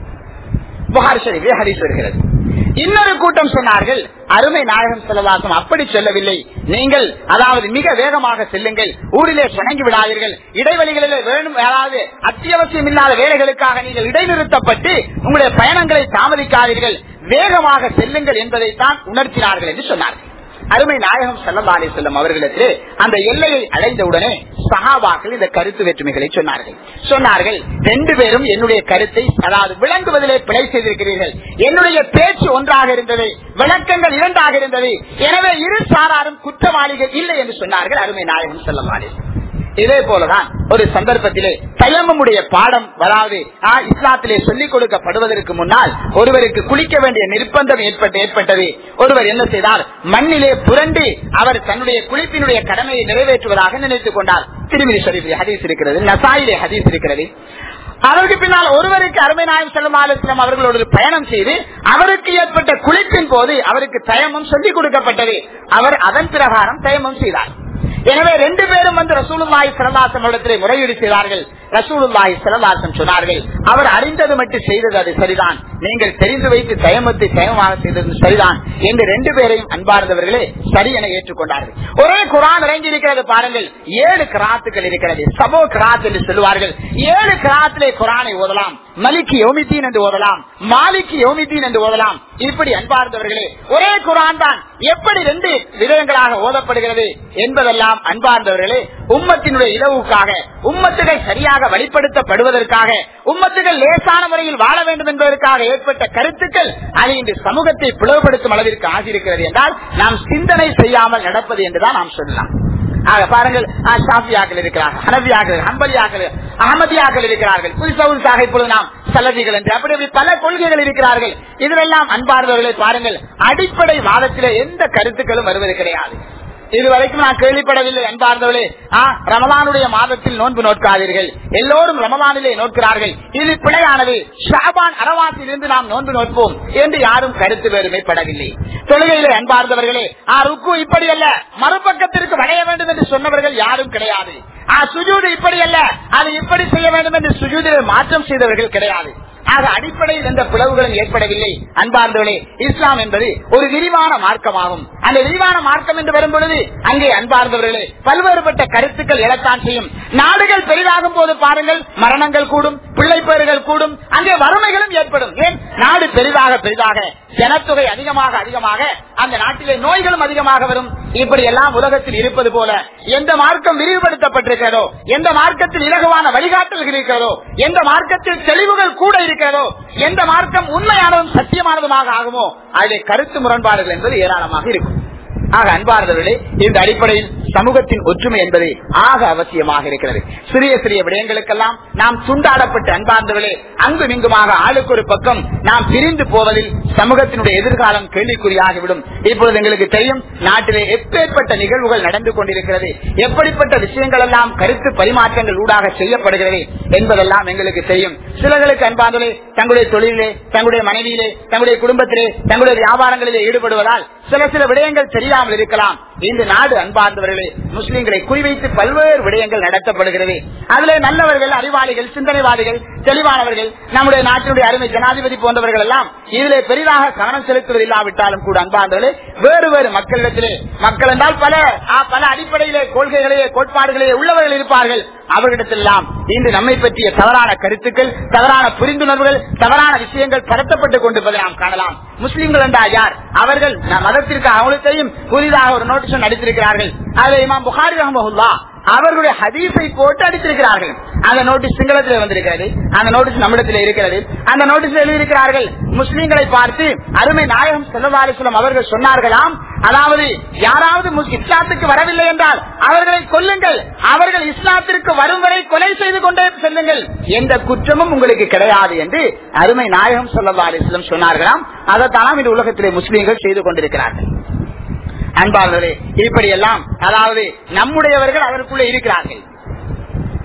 புகார் ஷரீஃபிலே ஹதீஸ் வருகிறது இன்னொரு கூட்டம் சொன்னார்கள் அருமை நாயகம் செல்லவாசம் அப்படி சொல்லவில்லை நீங்கள் அதாவது மிக வேகமாக செல்லுங்கள் ஊரிலே சுணங்கி விடாதீர்கள் இடைவெளிகளிலே வேணும் அதாவது அத்தியாவசியம் இல்லாத வேலைகளுக்காக நீங்கள் இடைநிறுத்தப்பட்டு உங்களுடைய பயணங்களை தாமதிக்காதீர்கள் வேகமாக செல்லுங்கள் என்பதைத்தான் உணர்த்தினார்கள் என்று சொன்னார்கள் அருமை நாயகம் செல்லந்தாலே செல்லும் அவர்களுக்கு அந்த எல்லையை அடைந்தவுடனே சகாபாக்கள் இந்த கருத்து வேற்றுமைகளை சொன்னார்கள் சொன்னார்கள் ரெண்டு பேரும் என்னுடைய கருத்தை அதாவது விளங்குவதிலே பிழை செய்திருக்கிறீர்கள் என்னுடைய பேச்சு ஒன்றாக இருந்தது விளக்கங்கள் இரண்டாக இருந்தது எனவே இரு சாராரும் குற்றவாளிகள் இல்லை என்று சொன்னார்கள் அருமை நாயகம் செல்லந்தாலே இதே போலதான் ஒரு சந்தர்ப்பத்திலே தயமமுடைய பாடம் வராது இஸ்லாத்திலே சொல்லிக் கொடுக்கப்படுவதற்கு முன்னால் ஒருவருக்கு குளிக்க வேண்டிய நிர்பந்தம் ஏற்பட்டு ஏற்பட்டது ஒருவர் என்ன செய்தார் மண்ணிலே புரண்டு அவர் தன்னுடைய குளிப்பினுடைய கடமையை நிறைவேற்றுவதாக நினைத்துக் கொண்டார் திருமதி ஷரீஃபில் ஹதீஸ் இருக்கிறது நசாயிலே ஹதீஸ் இருக்கிறது அதற்கு பின்னால் ஒருவருக்கு அருமை நாயம் செல்லும் ஆலோசனம் அவர்களோடு பயணம் செய்து அவருக்கு ஏற்பட்ட குளிப்பின் போது அவருக்கு தயமம் சொல்லிக் கொடுக்கப்பட்டது அவர் அதன் பிரகாரம் தயமம் செய்தார் எனவே ரெண்டு பேரும் வந்து ரசூலுல்லாஹி சிலதாசம் இடத்திலே முறையீடு செய்தார்கள் ரசூலுல்லாஹி சிலதாசம் சொன்னார்கள் அவர் அறிந்தது மட்டும் செய்தது அது சரிதான் நீங்கள் தெரிந்து வைத்து தயமத்தை தயமாக செய்தது சரிதான் என்று ரெண்டு பேரையும் அன்பார்ந்தவர்களே சரி என ஏற்றுக்கொண்டார்கள் ஒரே குரான் இறங்கி இருக்கிறது பாருங்கள் ஏழு கிராத்துகள் இருக்கிறது சபோ கிராத் என்று சொல்லுவார்கள் ஏழு கிராத்திலே குரானை ஓதலாம் மலிக்கு யோமித்தீன் என்று ஓதலாம் மாலிக்கு யோமித்தீன் என்று ஓதலாம் இப்படி அன்பார்ந்தவர்களே ஒரே குரான் தான் எப்படி ரெண்டு விதங்களாக ஓதப்படுகிறது என்பதெல்லாம் அன்பார்ந்தவர்களே உம்மத்தினுடைய இலவுக்காக உம்மத்துகள் சரியாக வழிப்படுத்தப்படுவதற்காக உம்மத்துகள் லேசான முறையில் வாழ வேண்டும் என்பதற்காக ஏற்பட்ட கருத்துக்கள் அது இன்று சமூகத்தை பிளவுபடுத்தும் அளவிற்கு ஆகியிருக்கிறது என்றால் நாம் சிந்தனை செய்யாமல் நடப்பது என்றுதான் நாம் சொல்லலாம் ஆக பாருங்கள் ஷாஃபியாக்கள் இருக்கிறார்கள் ஹனபியாக்கள் ஹம்பலியாக்கள் அகமதியாக்கள் இருக்கிறார்கள் புதுசாக இப்பொழுது நாம் சலதிகள் என்று அப்படி அப்படி பல கொள்கைகள் இருக்கிறார்கள் இதிலெல்லாம் அன்பார்ந்தவர்களை பாருங்கள் அடிப்படை வாதத்திலே எந்த கருத்துக்களும் வருவது கிடையாது இதுவரைக்கும் நான் கேள்விப்படவில்லை அன்பார்ந்தவர்களே ரமலானுடைய மாதத்தில் நோன்பு நோக்காதீர்கள் எல்லோரும் ரமலானிலே நோக்கிறார்கள் இது பிழையானது ஷாபான் அரவாசில் இருந்து நாம் நோன்பு நோட்போம் என்று யாரும் கருத்து வேறுமைப்படவில்லை தொழுகையிலே அன்பார்ந்தவர்களே ஆ ருக்கு இப்படி அல்ல மறுபக்கத்திற்கு வளைய வேண்டும் என்று சொன்னவர்கள் யாரும் கிடையாது சுஜூது இப்படி அல்ல அது இப்படி செய்ய வேண்டும் என்று சுஜூதிலே மாற்றம் செய்தவர்கள் கிடையாது ஆக அடிப்படையில் எந்த பிளவுகளும் ஏற்படவில்லை அன்பார்ந்தவர்களே இஸ்லாம் என்பது ஒரு விரிவான மார்க்கமாகும் அந்த விரிவான மார்க்கம் என்று வரும் பொழுது அங்கே அன்பார்ந்தவர்களே பல்வேறுபட்ட கருத்துக்கள் எழத்தான் செய்யும் நாடுகள் பெரிதாகும் போது பாருங்கள் மரணங்கள் கூடும் பிள்ளை பேறுகள் கூடும் அங்கே வறுமைகளும் ஏற்படும் ஏன் நாடு பெரிதாக பெரிதாக ஜனத்தொகை அதிகமாக அதிகமாக அந்த நாட்டிலே நோய்களும் அதிகமாக வரும் இப்படி எல்லாம் உலகத்தில் இருப்பது போல எந்த மார்க்கம் விரிவுபடுத்தப்பட்டிருக்கிறதோ எந்த மார்க்கத்தில் இலகுவான வழிகாட்டல்கள் இருக்கிறதோ எந்த மார்க்கத்தில் தெளிவுகள் கூட இருக்கிறதோ எந்த மார்க்கம் உண்மையானதும் சத்தியமானதுமாக ஆகுமோ அதிலே கருத்து முரண்பாடுகள் என்பது ஏராளமாக இருக்கும் ஆக அன்பார்ந்தவர்களே இந்த அடிப்படையில் சமூகத்தின் ஒற்றுமை என்பது ஆக அவசியமாக இருக்கிறது சிறிய சிறிய விடயங்களுக்கெல்லாம் நாம் துண்டாடப்பட்ட அன்பார்ந்தவர்களே அங்கும் இங்குமாக ஆளுக்கு ஒரு பக்கம் நாம் பிரிந்து போவதில் சமூகத்தினுடைய எதிர்காலம் கேள்விக்குறியாகிவிடும் இப்பொழுது எங்களுக்கு தெரியும் நாட்டிலே எப்பேற்பட்ட நிகழ்வுகள் நடந்து கொண்டிருக்கிறது எப்படிப்பட்ட விஷயங்கள் எல்லாம் கருத்து பரிமாற்றங்கள் ஊடாக செய்யப்படுகிறது என்பதெல்லாம் எங்களுக்கு தெரியும் சிலர்களுக்கு அன்பார்ந்தவர்களே தங்களுடைய தொழிலே தங்களுடைய மனைவியிலே தங்களுடைய குடும்பத்திலே தங்களுடைய வியாபாரங்களிலே ஈடுபடுவதால் சில சில விடயங்கள் தெரியாமல் இருக்கலாம் இந்த நாடு அன்பார்ந்தவர்களே முஸ்லிம்களை குறிவைத்து பல்வேறு விடயங்கள் நடத்தப்படுகிறது அதிலே நல்லவர்கள் அறிவாளிகள் சிந்தனைவாதிகள் தெளிவானவர்கள் நம்முடைய நாட்டினுடைய அருமை ஜனாதிபதி போன்றவர்கள் எல்லாம் இதிலே பெரிதாக கவனம் செலுத்துவது இல்லாவிட்டாலும் கூட அன்பார்ந்தவர்களே வேறு வேறு மக்களிடத்திலே மக்கள் என்றால் பல பல அடிப்படையிலே கொள்கைகளே கோட்பாடுகளே உள்ளவர்கள் இருப்பார்கள் அவர்களிடத்தெல்லாம் இன்று நம்மை பற்றிய தவறான கருத்துக்கள் தவறான புரிந்துணர்வுகள் தவறான விஷயங்கள் கடத்தப்பட்டுக் கொண்டிருப்பதை நாம் காணலாம் முஸ்லிம்கள் என்றால் யார் அவர்கள் மதத்திற்கு அவங்களுக்கு தெரியும் புதிதாக ஒரு நோட்டீஸ் அடித்திருக்கிறார்கள் அதில் இமாம் புகாரி ரஹமஹுல்லா அவர்களுடைய ஹதீஸை போட்டு அடித்திருக்கிறார்கள் அந்த நோட்டீஸ் சிங்களத்தில் வந்திருக்கிறது அந்த நோட்டீஸ் நம்மிடத்தில் இருக்கிறது அந்த நோட்டீஸ் எழுதியிருக்கிறார்கள் முஸ்லீம்களை பார்த்து அருமை நாயகம் செல்லவாரிசுலம் அவர்கள் சொன்னார்களாம் அதாவது யாராவது இஸ்லாத்துக்கு வரவில்லை என்றால் அவர்களை கொல்லுங்கள் அவர்கள் இஸ்லாத்திற்கு வரும் வரை கொலை செய்து கொண்டே செல்லுங்கள் எந்த குற்றமும் உங்களுக்கு கிடையாது என்று அருமை நாயகம் செல்லவாரிசுலம் சொன்னார்களாம் அதைத்தான் இந்த உலகத்திலே முஸ்லீம்கள் செய்து கொண்டிருக்கிறார்கள் அன்பார்களே இப்படி எல்லாம் அதாவது நம்முடையவர்கள் அதற்குள்ளே இருக்கிறார்கள்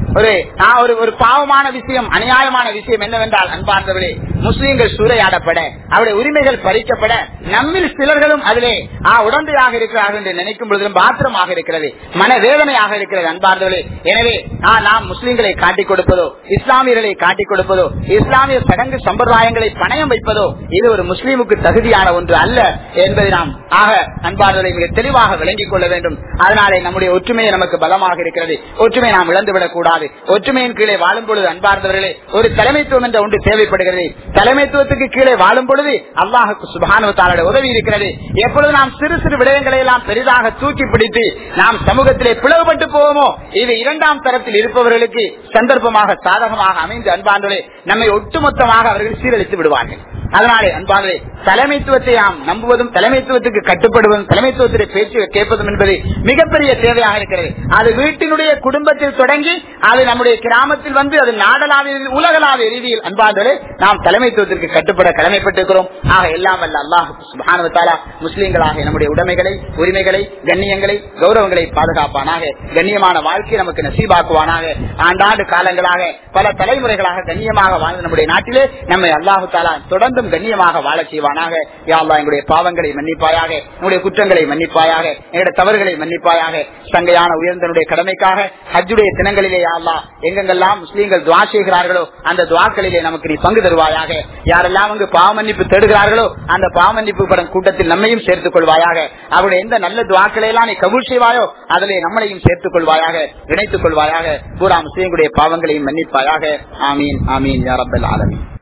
ஒரு நான் ஒரு ஒரு பாவமான விஷயம் அநியாயமான விஷயம் என்னவென்றால் அன்பார்ந்தவர்களே முஸ்லீம்கள் சூறையாடப்பட அவருடைய உரிமைகள் பறிக்கப்பட நம்மில் சிலர்களும் அதிலே ஆ, உடந்தையாக இருக்கிறார்கள் என்று நினைக்கும் பொழுதும் பாத்திரமாக இருக்கிறது மனவேதனையாக இருக்கிறது அன்பார்ந்தவர்களே எனவே ஆ, நாம் முஸ்லீம்களை காட்டிக் கொடுப்பதோ இஸ்லாமியர்களை காட்டிக் கொடுப்பதோ இஸ்லாமிய சடங்கு சம்பிரதாயங்களை பணயம் வைப்பதோ இது ஒரு முஸ்லீமுக்கு தகுதியான ஒன்று அல்ல என்பதை நாம் ஆக அன்பார்ந்தவர்களை மிக தெளிவாக விளங்கிக் கொள்ள வேண்டும் அதனாலே நம்முடைய ஒற்றுமை நமக்கு பலமாக இருக்கிறது ஒற்றுமை நாம் இழந்துவிடக் கூடாது ஒற்றுமையின் கீழே வாழும் பொழுது அன்பார்ந்தவர்களே ஒரு தலைமைத்துவம் என்ற ஒன்று தேவைப்படுகிறது தலைமைத்துவத்துக்கு கீழே வாழும் பொழுது அல்லாஹுக்கு சுபானுவத்தாளோட உதவி இருக்கிறது எப்பொழுது நாம் சிறு சிறு விடயங்களை எல்லாம் பெரிதாக தூக்கி பிடித்து நாம் சமூகத்திலே பிளவுபட்டு போவோமோ இது இரண்டாம் தரத்தில் இருப்பவர்களுக்கு சந்தர்ப்பமாக சாதகமாக அமைந்து அன்பார்களே நம்மை ஒட்டுமொத்தமாக அவர்கள் சீரழித்து விடுவார்கள் அதனாலே அன்பார்களே தலைமைத்துவத்தை நாம் நம்புவதும் தலைமைத்துவத்துக்கு கட்டுப்படுவதும் தலைமைத்துவத்திலே பேச்சு கேட்பதும் என்பது மிகப்பெரிய தேவையாக இருக்கிறது அது வீட்டினுடைய குடும்பத்தில் தொடங்கி அது நம்முடைய கிராமத்தில் வந்து அது நாடலாவிய உலகளாவிய ரீதியில் அன்பார்களே நாம் தலைமைத்துவத்திற்கு கட்டுப்பட கடமைப்பட்டிருக்கிறோம் ஆக எல்லாம் வல்ல அல்லாஹ் சுபானுவத்தாலா முஸ்லீம்களாக நம்முடைய உடைமைகளை உரிமைகளை கண்ணியங்களை கௌரவங்களை பாதுகாப்பானாக கண்ணியமான வாழ்க்கை நமக்கு நசீபாக்குவானாக ஆண்டாண்டு காலங்களாக பல தலைமுறைகளாக கண்ணியமாக வாழ்ந்த நம்முடைய நாட்டிலே நம்மை அல்லாஹு தாலா தொடர்ந்தும் கண்ணியமாக வாழச் செய்வானாக யா அல்லாஹ் எங்களுடைய பாவங்களை மன்னிப்பாயாக எங்களுடைய குற்றங்களை மன்னிப்பாயாக எங்களுடைய தவறுகளை மன்னிப்பாயாக சங்கையான உயர்ந்தனுடைய கடமைக்காக ஹஜ்ஜுடைய தினங்களிலே யா அல்லாஹ் எங்கெங்கெல்லாம் முஸ்லீம்கள் துவா செய்கிறார்களோ அந்த துவாக்களிலே நமக்கு நீ பங்கு தருவாயாக யாரெல்லாம் அங்கு பாவ மன்னிப்பு தேடுகிறார்களோ அந்த பாவ மன்னிப்பு படம் கூட்டத்தில் நம்மையும் சேர்த்துக் கொள்வாயாக அவருடைய எந்த நல்ல துவாக்களை எல்லாம் நீ கபூல் செய்வாயோ அதிலே நம்மளையும் சேர்த்துக் கொள்வாயாக இணைத்துக் கொள்வாயாக பூரா முஸ்லீம்களுடைய பாவங்களையும் மன்னிப்பாயாக ஆமீன் ஆமீன் யாரப்பல் ஆலமீன்